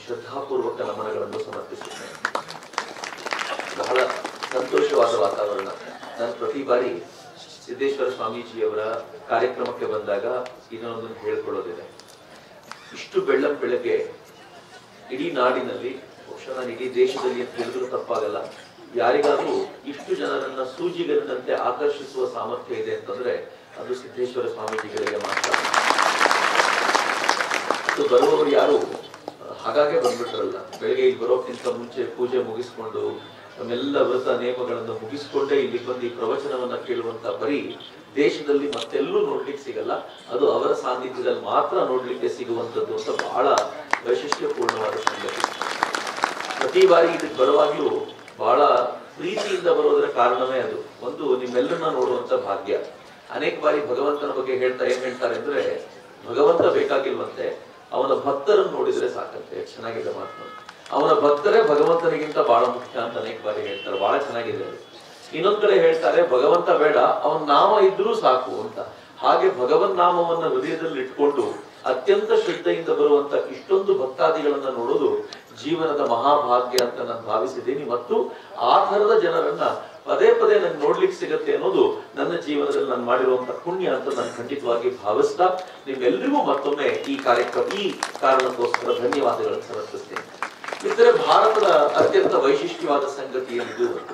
ಶ್ರದ್ಧಾಪೂರ್ವಕ ನಮನಗಳನ್ನು ಸಮರ್ಪಿಸುತ್ತೇನೆ ಬಹಳ ಸಂತೋಷವಾದ ವಾತಾವರಣ ನಾನು ಪ್ರತಿ ಬಾರಿ ಸಿದ್ದೇಶ್ವರ ಸ್ವಾಮೀಜಿಯವರ ಕಾರ್ಯಕ್ರಮಕ್ಕೆ ಬಂದಾಗ ಇನ್ನೊಂದನ್ನು ಹೇಳ್ಕೊಳ್ಳೋದಿದೆ ಇಷ್ಟು ಬೆಳ್ಳಂ ಬೆಳಗ್ಗೆ ಇಡೀ ನಾಡಿನಲ್ಲಿ ಬಹುಶಃ ನಾನು ಇಡೀ ದೇಶದಲ್ಲಿ ಅಂತ ಹೇಳಿದ್ರು ತಪ್ಪಾಗಲ್ಲ ಯಾರಿಗಾದ್ರೂ ಇಷ್ಟು ಜನರನ್ನ ಸೂಜಿಗರಿನಂತೆ ಆಕರ್ಷಿಸುವ ಸಾಮರ್ಥ್ಯ ಇದೆ ಅಂತಂದ್ರೆ ಅದು ಸಿದ್ದೇಶ್ವರ ಸ್ವಾಮೀಜಿಗಳಿಗೆ ಮಾತ್ರ ಇದು ಬರುವವರು ಯಾರು ಆ, ಹಾಗಾಗೆ ಬಂದ್ಬಿಟ್ರಲ್ಲ ಬೆಳಗ್ಗೆ ಇಲ್ಲಿ ಬರೋಕ್ಕಿಂತ ಮುಂಚೆ ಪೂಜೆ ಮುಗಿಸ್ಕೊಂಡು ನಮ್ಮೆಲ್ಲ ವ್ರತ ನೇಮಗಳನ್ನು ಮುಗಿಸ್ಕೊಂಡೇ ಇಲ್ಲಿ ಬಂದು ಈ ಪ್ರವಚನವನ್ನ ಕೇಳುವಂತ ಬರೀ ದೇಶದಲ್ಲಿ ಮತ್ತೆಲ್ಲೂ ನೋಡ್ಲಿಕ್ಕೆ ಸಿಗಲ್ಲ ಅದು ಅವರ ಸಾನ್ನಿಧ್ಯದಲ್ಲಿ ಮಾತ್ರ ನೋಡ್ಲಿಕ್ಕೆ ಸಿಗುವಂತದ್ದು ಅಂತ ಬಹಳ ವೈಶಿಷ್ಟ್ಯಪೂರ್ಣವಾದ ಸಂಗತಿ ಪ್ರತಿ ಬಾರಿ ಇದಕ್ಕೆ ಬರುವಾಗ್ಲೂ ಬಹಳ ಪ್ರೀತಿಯಿಂದ ಬರೋದರ ಕಾರಣವೇ ಅದು ಒಂದು ನಿಮ್ಮೆಲ್ಲರನ್ನ ನೋಡುವಂತ ಭಾಗ್ಯ ಅನೇಕ ಬಾರಿ ಭಗವಂತನ ಬಗ್ಗೆ ಹೇಳ್ತಾ ಏನ್ ಹೇಳ್ತಾರೆ ಅಂದ್ರೆ ಭಗವಂತ ಬೇಕಾಗಿಲ್ವಂತೆ ಅವನ ಭಕ್ತರನ್ನು ನೋಡಿದ್ರೆ ಸಾಕಂತೆ ಎಷ್ಟ್ ಚೆನ್ನಾಗಿದೆ ಮಾತು ಅವನ ಭಕ್ತರೇ ಭಗವಂತನಿಗಿಂತ ಬಹಳ ಮುಖ್ಯ ಅಂತ ಅನೇಕ ಬಾರಿ ಹೇಳ್ತಾರೆ ಬಹಳ ಚೆನ್ನಾಗಿದೆ ಅದು ಇನ್ನೊಂದ್ ಕಡೆ ಹೇಳ್ತಾರೆ ಭಗವಂತ ಬೇಡ ಅವನ್ ನಾಮ ಇದ್ರೂ ಸಾಕು ಅಂತ ಹಾಗೆ ಭಗವನ್ ನಾಮವನ್ನ ಹೃದಯದಲ್ಲಿ ಇಟ್ಕೊಂಡು ಅತ್ಯಂತ ಶ್ರದ್ಧೆಯಿಂದ ಬರುವಂತ ಇಷ್ಟೊಂದು ಭಕ್ತಾದಿಗಳನ್ನ ನೋಡೋದು ಜೀವನದ ಮಹಾಭಾಗ್ಯ ಅಂತ ನಾನು ಭಾವಿಸಿದ್ದೀನಿ ಮತ್ತು ಆ ಥರದ ಜನರನ್ನ ಪದೇ ಪದೇ ನಂಗೆ ನೋಡ್ಲಿಕ್ಕೆ ಸಿಗತ್ತೆ ಅನ್ನೋದು ನನ್ನ ಜೀವನದಲ್ಲಿ ನಾನು ಮಾಡಿರುವಂತ ಪುಣ್ಯ ಅಂತ ನಾನು ಖಂಡಿತವಾಗಿ ಭಾವಿಸ್ತಾ ನಿಮ್ಮೆಲ್ಲರಿಗೂ ಮತ್ತೊಮ್ಮೆ ಈ ಕಾರ್ಯಕ್ರಮ ಈ ಕಾರಣಕ್ಕೋಸ್ಕರ ಧನ್ಯವಾದಗಳನ್ನು ಸಮರ್ಪಿಸ್ತೇನೆ ಇತರೆ ಭಾರತದ ಅತ್ಯಂತ ವೈಶಿಷ್ಟ್ಯವಾದ ಸಂಗತಿ ಏನಿದು ಒಂದು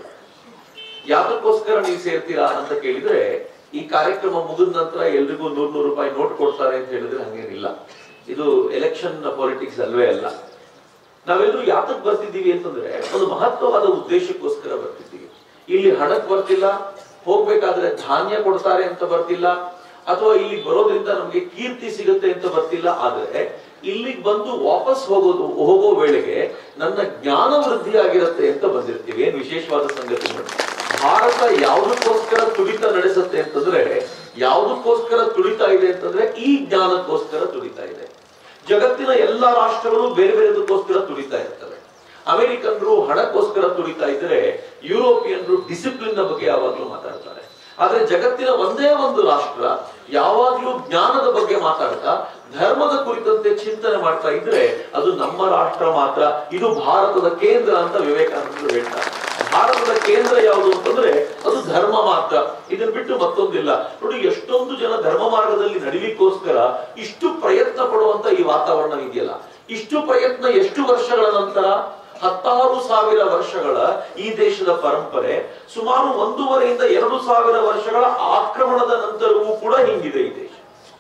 ಯಾತಕ್ಕೋಸ್ಕರ ನೀವು ಸೇರ್ತೀರಾ ಅಂತ ಕೇಳಿದ್ರೆ ಈ ಕಾರ್ಯಕ್ರಮ ಮುಗಿದ ನಂತರ ಎಲ್ರಿಗೂ ನೂರ್ ನೂರು ರೂಪಾಯಿ ನೋಟ್ ಕೊಡ್ತಾರೆ ಅಂತ ಹೇಳಿದ್ರೆ ಹಂಗೇನಿಲ್ಲ ಇದು ಎಲೆಕ್ಷನ್ ಪಾಲಿಟಿಕ್ಸ್ ಅಲ್ವೇ ಅಲ್ಲ ನಾವೆಲ್ಲರೂ ಯಾತಕ್ ಬರ್ತಿದ್ದೀವಿ ಅಂತಂದ್ರೆ ಒಂದು ಮಹತ್ವವಾದ ಉದ್ದೇಶಕ್ಕೋಸ್ಕರ ಬರ್ತಿದ್ದೀವಿ ಇಲ್ಲಿ ಹಣಕ್ ಬರ್ತಿಲ್ಲ ಹೋಗ್ಬೇಕಾದ್ರೆ ಧಾನ್ಯ ಕೊಡ್ತಾರೆ ಅಂತ ಬರ್ತಿಲ್ಲ ಅಥವಾ ಇಲ್ಲಿ ಬರೋದ್ರಿಂದ ನಮ್ಗೆ ಕೀರ್ತಿ ಸಿಗುತ್ತೆ ಅಂತ ಬರ್ತಿಲ್ಲ ಆದ್ರೆ ಇಲ್ಲಿಗೆ ಬಂದು ವಾಪಸ್ ಹೋಗೋದು ಹೋಗೋ ವೇಳೆಗೆ ನನ್ನ ಜ್ಞಾನ ವೃದ್ಧಿ ಆಗಿರುತ್ತೆ ಅಂತ ಬಂದಿರ್ತೀವಿ ಏನ್ ವಿಶೇಷವಾದ ಸಂಗತಿ ನೋಡಿ ಭಾರತ ಯಾವುದಕ್ಕೋಸ್ಕರ ತುಡಿತ ನಡೆಸುತ್ತೆ ಅಂತಂದ್ರೆ ಯಾವುದಕ್ಕೋಸ್ಕರ ತುಡಿತಾ ಇದೆ ಅಂತಂದ್ರೆ ಈ ಜ್ಞಾನಕ್ಕೋಸ್ಕರ ತುಡಿತಾ ಇದೆ ಜಗತ್ತಿನ ಎಲ್ಲಾ ರಾಷ್ಟ್ರಗಳು ಬೇರೆ ಬೇರೆದಕ್ಕೋಸ್ಕರ ತುಡಿತಾ ಇರ್ತವೆ ಅಮೆರಿಕನ್ರು ಹಣಕ್ಕೋಸ್ಕರ ತುಡಿತಾ ಇದ್ರೆ ಯುರೋಪಿಯನ್ರು ಡಿಸಿಪ್ಲಿನ್ ಬಗ್ಗೆ ಯಾವಾಗ್ಲೂ ಮಾತಾಡ್ತಾರೆ ಆದ್ರೆ ಜಗತ್ತಿನ ಒಂದೇ ಒಂದು ರಾಷ್ಟ್ರ ಯಾವಾಗ್ಲೂ ಜ್ಞಾನದ ಬಗ್ಗೆ ಮಾತಾಡ್ತಾ ಧರ್ಮದ ಕುರಿತಂತೆ ಚಿಂತನೆ ಮಾಡ್ತಾ ಇದ್ರೆ ಅದು ನಮ್ಮ ರಾಷ್ಟ್ರ ಮಾತ್ರ ಇದು ಭಾರತದ ಕೇಂದ್ರ ಅಂತ ವಿವೇಕಾನಂದರು ಹೇಳ್ತಾರೆ ಭಾರತದ ಕೇಂದ್ರ ಯಾವುದು ಅಂತಂದ್ರೆ ಅದು ಧರ್ಮ ಮಾತ್ರ ಇದನ್ನ ಬಿಟ್ಟು ಮತ್ತೊಂದಿಲ್ಲ ನೋಡಿ ಎಷ್ಟೊಂದು ಜನ ಧರ್ಮ ಮಾರ್ಗದಲ್ಲಿ ನಡಿಲಿಕ್ಕೋಸ್ಕರ ಇಷ್ಟು ಪ್ರಯತ್ನ ಪಡುವಂತ ಈ ವಾತಾವರಣ ಇದೆಯಲ್ಲ ಇಷ್ಟು ಪ್ರಯತ್ನ ಎಷ್ಟು ವರ್ಷಗಳ ನಂತರ ಹತ್ತಾರು ಸಾವಿರ ವರ್ಷಗಳ ಈ ದೇಶದ ಪರಂಪರೆ ಸುಮಾರು ಒಂದೂವರೆಯಿಂದ ಎರಡು ಸಾವಿರ ವರ್ಷಗಳ ಆಕ್ರಮಣದ ನಂತರವೂ ಕೂಡ ಹಿಂಗಿದೆ ಈ ದೇಶ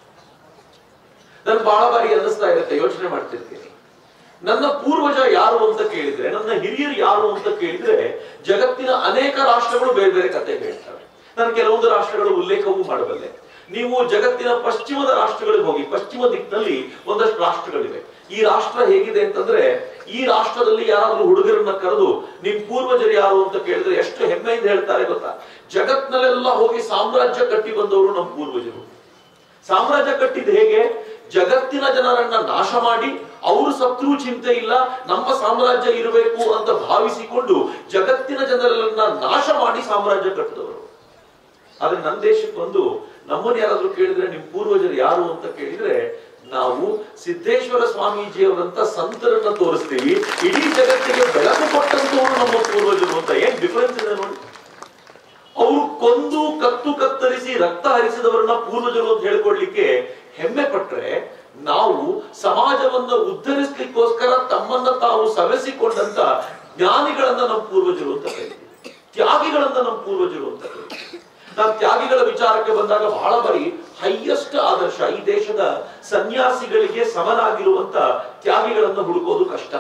ನನ್ ಬಹಳ ಬಾರಿ ಅನ್ನಿಸ್ತಾ ಇರುತ್ತೆ ಯೋಚನೆ ಮಾಡ್ತಿರ್ತೀನಿ ನನ್ನ ಪೂರ್ವಜ ಯಾರು ಅಂತ ಕೇಳಿದ್ರೆ ನನ್ನ ಹಿರಿಯರು ಯಾರು ಅಂತ ಕೇಳಿದ್ರೆ ಜಗತ್ತಿನ ಅನೇಕ ರಾಷ್ಟ್ರಗಳು ಬೇರೆ ಬೇರೆ ಕತೆ ಹೇಳ್ತವೆ ನಾನು ಕೆಲವೊಂದು ರಾಷ್ಟ್ರಗಳ ಉಲ್ಲೇಖವೂ ಮಾಡಬಲ್ಲೆ ನೀವು ಜಗತ್ತಿನ ಪಶ್ಚಿಮದ ರಾಷ್ಟ್ರಗಳಿಗೆ ಹೋಗಿ ಪಶ್ಚಿಮ ದಿಕ್ಕಿನಲ್ಲಿ ಒಂದಷ್ಟು ರಾಷ್ಟ್ರಗಳಿವೆ ಈ ರಾಷ್ಟ್ರ ಹೇಗಿದೆ ಅಂತಂದ್ರೆ ಈ ರಾಷ್ಟ್ರದಲ್ಲಿ ಯಾರಾದ್ರೂ ಹುಡುಗರನ್ನ ಕರೆದು ನಿಮ್ ಪೂರ್ವಜರು ಯಾರು ಅಂತ ಕೇಳಿದ್ರೆ ಎಷ್ಟು ಹೆಮ್ಮೆಯಿಂದ ಹೇಳ್ತಾರೆ ಗೊತ್ತಾ ಜಗತ್ನಲ್ಲೆಲ್ಲ ಹೋಗಿ ಸಾಮ್ರಾಜ್ಯ ಕಟ್ಟಿ ಬಂದವರು ನಮ್ಮ ಪೂರ್ವಜರು ಸಾಮ್ರಾಜ್ಯ ಕಟ್ಟಿದ್ ಹೇಗೆ ಜಗತ್ತಿನ ಜನರನ್ನ ನಾಶ ಮಾಡಿ ಅವರು ಸತ್ರು ಚಿಂತೆ ಇಲ್ಲ ನಮ್ಮ ಸಾಮ್ರಾಜ್ಯ ಇರಬೇಕು ಅಂತ ಭಾವಿಸಿಕೊಂಡು ಜಗತ್ತಿನ ಜನರನ್ನ ನಾಶ ಮಾಡಿ ಸಾಮ್ರಾಜ್ಯ ಕಟ್ಟಿದವರು ಆದ್ರೆ ನನ್ನ ದೇಶಕ್ಕೆ ಬಂದು ನಮ್ಮನ್ನ ಯಾರಾದ್ರೂ ಕೇಳಿದ್ರೆ ನಿಮ್ ಪೂರ್ವಜರು ಯಾರು ಅಂತ ಕೇಳಿದ್ರೆ ನಾವು ಸಿದ್ದೇಶ್ವರ ಸ್ವಾಮೀಜಿಯವರಂತ ಸಂತರನ್ನ ತೋರಿಸ್ತೀವಿ ಇಡೀ ಜಗತ್ತಿಗೆ ಬೆಳಕು ಕೊಟ್ಟಂತವರು ನಮ್ಮ ಪೂರ್ವಜರು ಅಂತ ಏನ್ ಡಿಫರೆನ್ಸ್ ಇದೆ ನೋಡಿ ಅವರು ಕೊಂದು ಕತ್ತು ಕತ್ತರಿಸಿ ರಕ್ತ ಹರಿಸಿದವರನ್ನ ಪೂರ್ವಜರು ಅಂತ ಹೇಳ್ಕೊಡ್ಲಿಕ್ಕೆ ಹೆಮ್ಮೆ ಪಟ್ರೆ ನಾವು ಸಮಾಜವನ್ನ ಉದ್ಧರಿಸ್ಲಿಕ್ಕೋಸ್ಕರ ತಮ್ಮನ್ನ ತಾವು ಸವೆಸಿಕೊಂಡಂತ ಜ್ಞಾನಿಗಳನ್ನ ನಮ್ಮ ಪೂರ್ವಜರು ಅಂತ ಕರಿತೀವಿ ತ್ಯಾಗಿಗಳನ್ನ ನಮ್ಮ ಪೂರ್ವಜರು ಅಂತ ಕರಿತೀವಿ ನಾನು ತ್ಯಾಗಿಗಳ ವಿಚಾರಕ್ಕೆ ಬಂದಾಗ ಬಹಳ ಬಾರಿ ಹೈಯೆಸ್ಟ್ ಆದರ್ಶ ಈ ದೇಶದ ಸನ್ಯಾಸಿಗಳಿಗೆ ಸಮನಾಗಿರುವಂತ ತ್ಯಾಗಿಗಳನ್ನ ಹುಡುಕೋದು ಕಷ್ಟ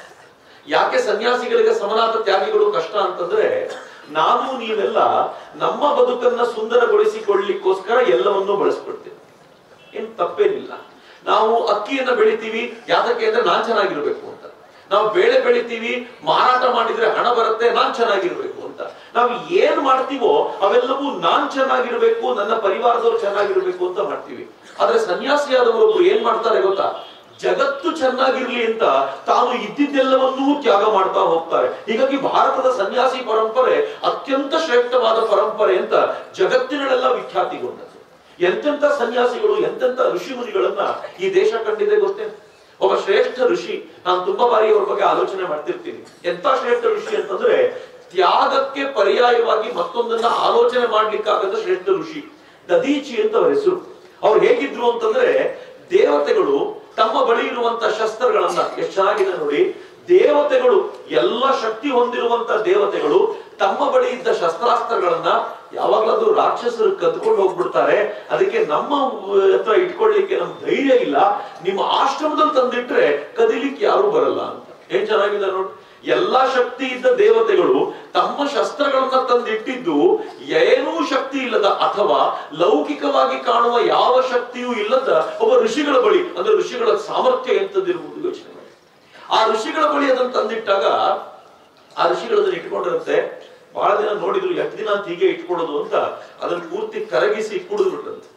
ಯಾಕೆ ಸನ್ಯಾಸಿಗಳಿಗೆ ಸಮನಾದ ತ್ಯಾಗಿಗಳು ಕಷ್ಟ ಅಂತಂದ್ರೆ ನಾನು ನೀವೆಲ್ಲ ನಮ್ಮ ಬದುಕನ್ನ ಸುಂದರಗೊಳಿಸಿಕೊಳ್ಳಿಕ್ಕೋಸ್ಕರ ಎಲ್ಲವನ್ನೂ ಬಳಸ್ಕೊಳ್ತೇವೆ ಏನ್ ತಪ್ಪೇನಿಲ್ಲ ನಾವು ಅಕ್ಕಿಯನ್ನ ಬೆಳಿತೀವಿ ಯಾತಕ್ಕೆ ಅಂದ್ರೆ ನಾನ್ ಚೆನ್ನಾಗಿರ್ಬೇಕು ಅಂತ ನಾವು ಬೇಳೆ ಬೆಳಿತೀವಿ ಮಾರಾಟ ಮಾಡಿದ್ರೆ ಹಣ ಬರುತ್ತೆ ನಾನ್ ಚೆನ್ನಾಗಿರ್ಬೇಕು ಅಂತ ನಾವು ಏನ್ ಮಾಡ್ತೀವೋ ಅವೆಲ್ಲವೂ ನಾನ್ ಚೆನ್ನಾಗಿರ್ಬೇಕು ನನ್ನ ಪರಿವಾರದವ್ರು ಚೆನ್ನಾಗಿರ್ಬೇಕು ಅಂತ ಮಾಡ್ತೀವಿ ಆದ್ರೆ ಸನ್ಯಾಸಿಯಾದವರೊಬ್ರು ಏನ್ ಮಾಡ್ತಾರೆ ಗೊತ್ತಾ ಜಗತ್ತು ಚೆನ್ನಾಗಿರ್ಲಿ ಅಂತ ತಾನು ಇದ್ದಿದ್ದೆಲ್ಲವನ್ನೂ ತ್ಯಾಗ ಮಾಡ್ತಾ ಹೋಗ್ತಾರೆ ಹೀಗಾಗಿ ಭಾರತದ ಸನ್ಯಾಸಿ ಪರಂಪರೆ ಅತ್ಯಂತ ಶ್ರೇಷ್ಠವಾದ ಪರಂಪರೆ ಅಂತ ಜಗತ್ತಿನಲ್ಲೆಲ್ಲ ವಿಖ್ಯಾತಿಗೊಂಡದ್ದು ಎಂತೆಂತ ಸನ್ಯಾಸಿಗಳು ಎಂತೆಂತ ಋಷಿ ಮುನಿಗಳನ್ನ ಈ ದೇಶ ಕಂಡಿದೆ ಗೊತ್ತೇ ಒಬ್ಬ ಶ್ರೇಷ್ಠ ಋಷಿ ನಾನು ತುಂಬಾ ಬಾರಿ ಅವ್ರ ಬಗ್ಗೆ ಆಲೋಚನೆ ಮಾಡ್ತಿರ್ತೀನಿ ಎಂತ ಶ್ರೇಷ್ಠ ಋಷಿ ಅಂತಂದ್ರೆ ತ್ಯಾಗಕ್ಕೆ ಪರ್ಯಾಯವಾಗಿ ಮತ್ತೊಂದನ್ನ ಆಲೋಚನೆ ಮಾಡ್ಲಿಕ್ಕಾಗದ ಶ್ರೇಷ್ಠ ಋಷಿ ದದೀಚಿ ಅಂತ ಅವ್ರ ಹೆಸರು ಅವ್ರು ಹೇಗಿದ್ರು ಅಂತಂದ್ರೆ ದೇವತೆಗಳು ತಮ್ಮ ಬಳಿ ಇರುವಂತ ಶಸ್ತ್ರಗಳನ್ನ ಎಷ್ಟು ಚೆನ್ನಾಗಿದೆ ನೋಡಿ ದೇವತೆಗಳು ಎಲ್ಲ ಶಕ್ತಿ ಹೊಂದಿರುವಂತ ದೇವತೆಗಳು ತಮ್ಮ ಬಳಿ ಇದ್ದ ಶಸ್ತ್ರಾಸ್ತ್ರಗಳನ್ನ ಯಾವಾಗ್ಲಾದ್ರೂ ರಾಕ್ಷಸರು ಕದ್ಕೊಂಡು ಹೋಗ್ಬಿಡ್ತಾರೆ ಅದಕ್ಕೆ ನಮ್ಮ ಹತ್ರ ಇಟ್ಕೊಳ್ಳಿಕ್ಕೆ ನಮ್ ಧೈರ್ಯ ಇಲ್ಲ ನಿಮ್ಮ ಆಶ್ರಮದಲ್ಲಿ ತಂದಿಟ್ರೆ ಕದಿಲಿಕ್ಕೆ ಯಾರು ಬರಲ್ಲ ಅಂತ ಏನ್ ಚೆನ್ನಾಗಿದೆ ನೋಡಿ ಎಲ್ಲಾ ಶಕ್ತಿ ಇದ್ದ ದೇವತೆಗಳು ತಮ್ಮ ಶಸ್ತ್ರಗಳನ್ನ ತಂದಿಟ್ಟಿದ್ದು ಏನೂ ಶಕ್ತಿ ಇಲ್ಲದ ಅಥವಾ ಲೌಕಿಕವಾಗಿ ಕಾಣುವ ಯಾವ ಶಕ್ತಿಯೂ ಇಲ್ಲದ ಒಬ್ಬ ಋಷಿಗಳ ಬಳಿ ಅಂದ್ರೆ ಋಷಿಗಳ ಸಾಮರ್ಥ್ಯ ಎಂತದಿರುವುದು ಯೋಚನೆ ಮಾಡಿ ಆ ಋಷಿಗಳ ಬಳಿ ಅದನ್ನು ತಂದಿಟ್ಟಾಗ ಆ ಋಷಿಗಳನ್ನ ಇಟ್ಕೊಂಡಿರುತ್ತೆ ಬಹಳ ದಿನ ನೋಡಿದ್ರು ಎಷ್ಟು ದಿನ ಅಂತ ಹೀಗೆ ಇಟ್ಕೊಳ್ಳೋದು ಅಂತ ಅದನ್ನ ಪೂರ್ತಿ ಕರಗಿಸಿ ಕುಡಿದು ಬಿಟ್ರಂತೆ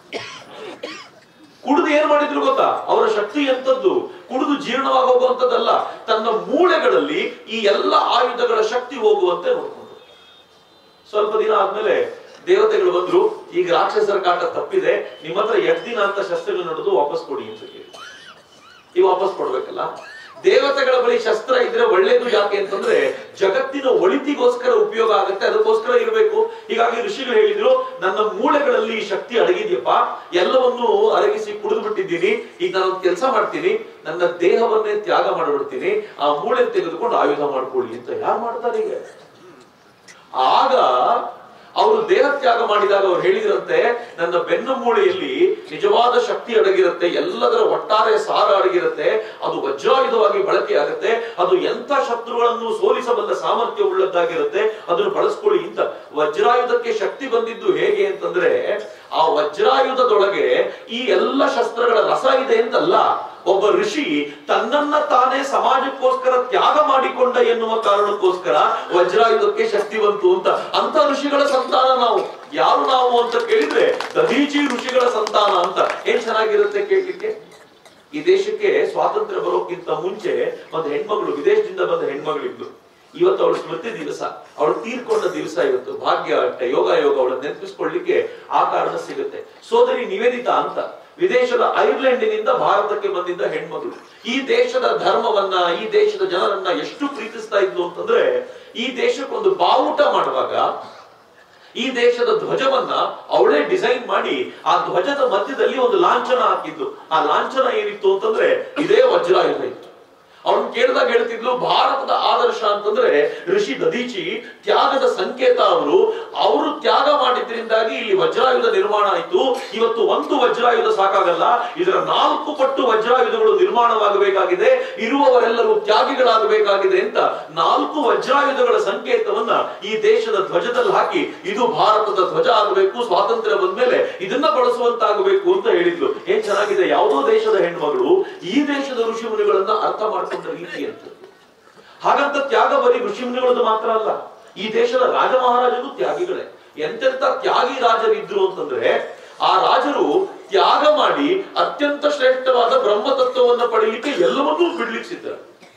ಕುಡಿದು ಏನ್ ಮಾಡಿದ್ರು ಗೊತ್ತಾ ಅವರ ಶಕ್ತಿ ಎಂತದ್ದು ಕುಡಿದು ಜೀರ್ಣವಾಗಿ ಹೋಗುವಂತದ್ದಲ್ಲ ತನ್ನ ಮೂಳೆಗಳಲ್ಲಿ ಈ ಎಲ್ಲ ಆಯುಧಗಳ ಶಕ್ತಿ ಹೋಗುವಂತೆ ನೋಡ್ಕೊಂಡ್ರು ಸ್ವಲ್ಪ ದಿನ ಆದ್ಮೇಲೆ ದೇವತೆಗಳು ಬಂದ್ರು ಈಗ ರಾಕ್ಷಸರ ಕಾಟ ತಪ್ಪಿದೆ ನಿಮ್ಮ ಹತ್ರ ಎಷ್ಟು ದಿನ ಅಂತ ಶಸ್ತ್ರಗಳು ನಡೆದು ವಾಪಸ್ ಕೊಡಿ ಅಂತ ಕೇಳಿ ಈ ವಾಪಸ್ ಕೊಡ್ಬೇಕಲ್ಲ ದೇವತೆಗಳ ಬಳಿ ಶಸ್ತ್ರ ಇದ್ರೆ ಒಳ್ಳೇದು ಯಾಕೆ ಅಂತಂದ್ರೆ ಜಗತ್ತಿನ ಒಳಿತಿಗೋಸ್ಕರ ಉಪಯೋಗ ಆಗುತ್ತೆ ಅದಕ್ಕೋಸ್ಕರ ಇರಬೇಕು ಹೀಗಾಗಿ ಋಷಿಗಳು ಹೇಳಿದ್ರು ನನ್ನ ಮೂಳೆಗಳಲ್ಲಿ ಈ ಶಕ್ತಿ ಅಡಗಿದ್ಯಪ್ಪ ಎಲ್ಲವನ್ನು ಅರಗಿಸಿ ಕುಡಿದು ಬಿಟ್ಟಿದ್ದೀನಿ ಈಗ ನಾನು ಕೆಲಸ ಮಾಡ್ತೀನಿ ನನ್ನ ದೇಹವನ್ನೇ ತ್ಯಾಗ ಮಾಡಿಬಿಡ್ತೀನಿ ಆ ಮೂಳೆ ತೆಗೆದುಕೊಂಡು ಆಯುಧ ಮಾಡ್ಕೊಳ್ಳಿ ಅಂತ ಯಾರು ಮಾಡ್ತಾರೆ ಈಗ ಆಗ ಅವರು ದೇಹ ತ್ಯಾಗ ಮಾಡಿದಾಗ ಅವ್ರು ಹೇಳಿದ್ರಂತೆ ನನ್ನ ಬೆನ್ನು ಮೂಳೆಯಲ್ಲಿ ನಿಜವಾದ ಶಕ್ತಿ ಅಡಗಿರುತ್ತೆ ಎಲ್ಲದರ ಒಟ್ಟಾರೆ ಸಾರ ಅಡಗಿರುತ್ತೆ ಅದು ವಜ್ರಾಯುಧವಾಗಿ ಬಳಕೆ ಆಗುತ್ತೆ ಅದು ಎಂಥ ಶತ್ರುಗಳನ್ನು ಸೋಲಿಸಬಲ್ಲ ಸಾಮರ್ಥ್ಯ ಉಳ್ಳದ್ದಾಗಿರುತ್ತೆ ಅದನ್ನು ಬಳಸ್ಕೊಳ್ಳಿ ಅಂತ ವಜ್ರಾಯುಧಕ್ಕೆ ಶಕ್ತಿ ಬಂದಿದ್ದು ಹೇಗೆ ಅಂತಂದ್ರೆ ಆ ವಜ್ರಾಯುಧದೊಳಗೆ ಈ ಎಲ್ಲ ಶಸ್ತ್ರಗಳ ರಸ ಇದೆ ಅಂತಲ್ಲ ಒಬ್ಬ ಋಷಿ ತನ್ನನ್ನ ತಾನೇ ಸಮಾಜಕ್ಕೋಸ್ಕರ ತ್ಯಾಗ ಮಾಡಿಕೊಂಡ ಎನ್ನುವ ಕಾರಣಕ್ಕೋಸ್ಕರ ವಜ್ರಾಯುಧಕ್ಕೆ ಶಕ್ತಿ ಬಂತು ಅಂತ ಅಂತ ಋಷಿಗಳ ಸಂತಾನ ನಾವು ಯಾರು ನಾವು ಅಂತ ಕೇಳಿದ್ರೆ ದದೀಚಿ ಋಷಿಗಳ ಸಂತಾನ ಅಂತ ಏನ್ ಚೆನ್ನಾಗಿರುತ್ತೆ ಕೇಳಲಿಕ್ಕೆ ಈ ದೇಶಕ್ಕೆ ಸ್ವಾತಂತ್ರ್ಯ ಬರೋಕ್ಕಿಂತ ಮುಂಚೆ ಒಂದು ಹೆಣ್ಮಗಳು ವಿದೇಶದಿಂದ ಬಂದ ಹೆಣ್ಮಗಳಿದ್ಲು ಇವತ್ತು ಅವಳ ಸ್ಮೃತಿ ದಿವಸ ಅವಳು ತೀರ್ಕೊಂಡ ದಿವಸ ಇವತ್ತು ಭಾಗ್ಯ ಅಷ್ಟೇ ಯೋಗ ಯೋಗ ಅವಳನ್ನ ನೆನಪಿಸ್ಕೊಳ್ಳಿಕ್ಕೆ ಆ ಕಾರಣ ಸಿಗುತ್ತೆ ಸೋದರಿ ನಿವೇದಿತಾ ಅಂತ ವಿದೇಶದ ಐರ್ಲೆಂಡಿನಿಂದ ಭಾರತಕ್ಕೆ ಬಂದಿದ್ದ ಹೆಣ್ಮಗಳು ಈ ದೇಶದ ಧರ್ಮವನ್ನ ಈ ದೇಶದ ಜನರನ್ನ ಎಷ್ಟು ಪ್ರೀತಿಸ್ತಾ ಇದ್ಲು ಅಂತಂದ್ರೆ ಈ ದೇಶಕ್ಕೊಂದು ಬಾವುಟ ಮಾಡುವಾಗ ಈ ದೇಶದ ಧ್ವಜವನ್ನ ಅವಳೇ ಡಿಸೈನ್ ಮಾಡಿ ಆ ಧ್ವಜದ ಮಧ್ಯದಲ್ಲಿ ಒಂದು ಲಾಂಛನ ಹಾಕಿದ್ದು ಆ ಲಾಂಛನ ಏನಿತ್ತು ಅಂತಂದ್ರೆ ಇದೇ ವಜ್ರಾಯುಧ ಇತ್ತು ಅವನು ಕೇಳಿದಾಗ ಹೇಳ್ತಿದ್ಲು ಭಾರತದ ಆದರ್ಶ ಅಂತಂದ್ರೆ ಋಷಿ ದದೀಚಿ ತ್ಯಾಗದ ಸಂಕೇತ ಅವರು ಅವರು ತ್ಯಾಗ ಮಾಡಿದ್ರಿಂದಾಗಿ ಇಲ್ಲಿ ವಜ್ರಾಯುಧ ನಿರ್ಮಾಣ ಆಯ್ತು ಇವತ್ತು ಒಂದು ವಜ್ರಾಯುಧ ಸಾಕಾಗಲ್ಲ ಇದರ ನಾಲ್ಕು ಪಟ್ಟು ವಜ್ರಾಯುಧಗಳು ನಿರ್ಮಾಣವಾಗಬೇಕಾಗಿದೆ ಇರುವವರೆಲ್ಲರೂ ತ್ಯಾಗಿಗಳಾಗಬೇಕಾಗಿದೆ ಅಂತ ನಾಲ್ಕು ವಜ್ರಾಯುಧಗಳ ಸಂಕೇತವನ್ನ ಈ ದೇಶದ ಧ್ವಜದಲ್ಲಿ ಹಾಕಿ ಇದು ಭಾರತದ ಧ್ವಜ ಆಗಬೇಕು ಸ್ವಾತಂತ್ರ್ಯ ಬಂದ್ಮೇಲೆ ಇದನ್ನ ಬಳಸುವಂತಾಗಬೇಕು ಅಂತ ಹೇಳಿದ್ಲು ಏನ್ ಚೆನ್ನಾಗಿದೆ ಯಾವುದೋ ದೇಶದ ಹೆಣ್ಮಗಳು ಈ ದೇಶದ ಋಷಿ ಮುನಿಗಳನ್ನ ಅರ್ಥ ಮಾಡ್ಕೊಂಡ ರೀತಿ ಅಂತ ಹಾಗಂತ ತ್ಯಾಗ ಬರೀ ಋಷಿ ಮುನಿಗಳದ್ದು ಮಾತ್ರ ಅಲ್ಲ ಈ ದೇಶದ ರಾಜ ಮಹಾರಾಜರು ತ್ಯಾಗಿಗಳೇ ಎಂತೆಂತ ತ್ಯಾಗಿ ರಾಜರಿದ್ರು ಅಂತಂದ್ರೆ ಆ ರಾಜರು ತ್ಯಾಗ ಮಾಡಿ ಅತ್ಯಂತ ಶ್ರೇಷ್ಠವಾದ ಬ್ರಹ್ಮ ತತ್ವವನ್ನ ಪಡೀಲಿಕ್ಕೆ ಎಲ್ಲವನ್ನೂ ಬಿಡ್ಲಿಕ್ಕೆ ಸಿದ್ಧ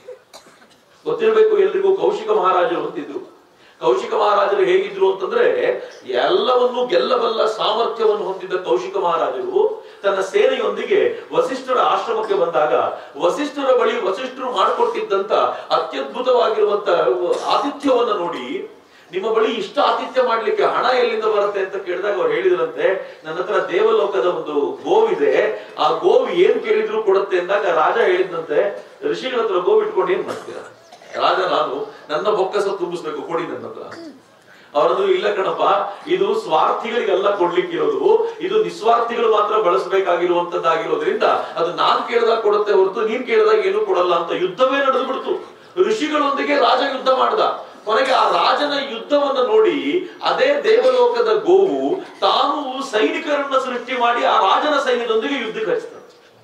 ಗೊತ್ತಿರಬೇಕು ಎಲ್ರಿಗೂ ಕೌಶಿಕ ಮಹಾರಾಜರು ಅಂತಿದ್ರು ಕೌಶಿಕ ಮಹಾರಾಜರು ಹೇಗಿದ್ರು ಅಂತಂದ್ರೆ ಎಲ್ಲವನ್ನೂ ಗೆಲ್ಲಬಲ್ಲ ಸಾಮರ್ಥ್ಯವನ್ನು ಹೊಂದಿದ್ದ ಕೌಶಿಕ ಮಹಾರಾಜರು ತನ್ನ ಸೇನೆಯೊಂದಿಗೆ ವಸಿಷ್ಠರ ಆಶ್ರಮಕ್ಕೆ ಬಂದಾಗ ವಸಿಷ್ಠರ ಬಳಿ ವಸಿಷ್ಠರು ಮಾಡಿಕೊಟ್ಟಿದ್ದಂತ ಅತ್ಯದ್ಭುತವಾಗಿರುವಂತ ಆತಿಥ್ಯವನ್ನ ನೋಡಿ ನಿಮ್ಮ ಬಳಿ ಇಷ್ಟ ಆತಿಥ್ಯ ಮಾಡ್ಲಿಕ್ಕೆ ಹಣ ಎಲ್ಲಿಂದ ಬರುತ್ತೆ ಅಂತ ಕೇಳಿದಾಗ ಅವ್ರು ಹೇಳಿದ್ರಂತೆ ನನ್ನ ಹತ್ರ ದೇವಲೋಕದ ಒಂದು ಗೋವಿದೆ ಆ ಗೋವು ಏನ್ ಕೇಳಿದ್ರು ಕೊಡುತ್ತೆ ಅಂದಾಗ ರಾಜ ಹೇಳಿದಂತೆ ಋಷಿಗಳ ಹತ್ರ ಗೋವು ಇಟ್ಕೊಂಡು ಏನ್ ಮಾಡ್ತೀರಾ ರಾಜ ನಾನು ನನ್ನ ಬೊಕ್ಕಸ ತುಂಬಿಸ್ಬೇಕು ಕೊಡಿ ನನ್ನ ಹತ್ರ ಅವರದು ಇಲ್ಲ ಕಣಪ್ಪ ಇದು ಸ್ವಾರ್ಥಿಗಳಿಗೆಲ್ಲ ಕೊಡ್ಲಿಕ್ಕಿರೋದು ಇದು ನಿಸ್ವಾರ್ಥಿಗಳು ಮಾತ್ರ ಬಳಸಬೇಕಾಗಿರುವಂತದ್ದಾಗಿರೋದ್ರಿಂದ ಅದು ನಾನ್ ಕೇಳಿದಾಗ ಕೊಡುತ್ತೆ ಹೊರತು ನೀನ್ ಕೇಳಿದಾಗ ಏನು ಕೊಡಲ್ಲ ಅಂತ ಯುದ್ಧವೇ ನಡೆದು ಬಿಡ್ತು ಋಷಿಗಳೊಂದಿಗೆ ರಾಜ ಯುದ್ಧ ಮಾಡ್ದ ಕೊನೆಗೆ ಆ ರಾಜನ ಯುದ್ಧವನ್ನ ನೋಡಿ ಅದೇ ದೇವಲೋಕದ ಗೋವು ತಾನು ಸೈನಿಕರನ್ನ ಸೃಷ್ಟಿ ಮಾಡಿ ಆ ರಾಜನ ಸೈನ್ಯದೊಂದಿಗೆ ಯುದ್ಧಕ್ಕೆ ಹಚ್ತಾನೆ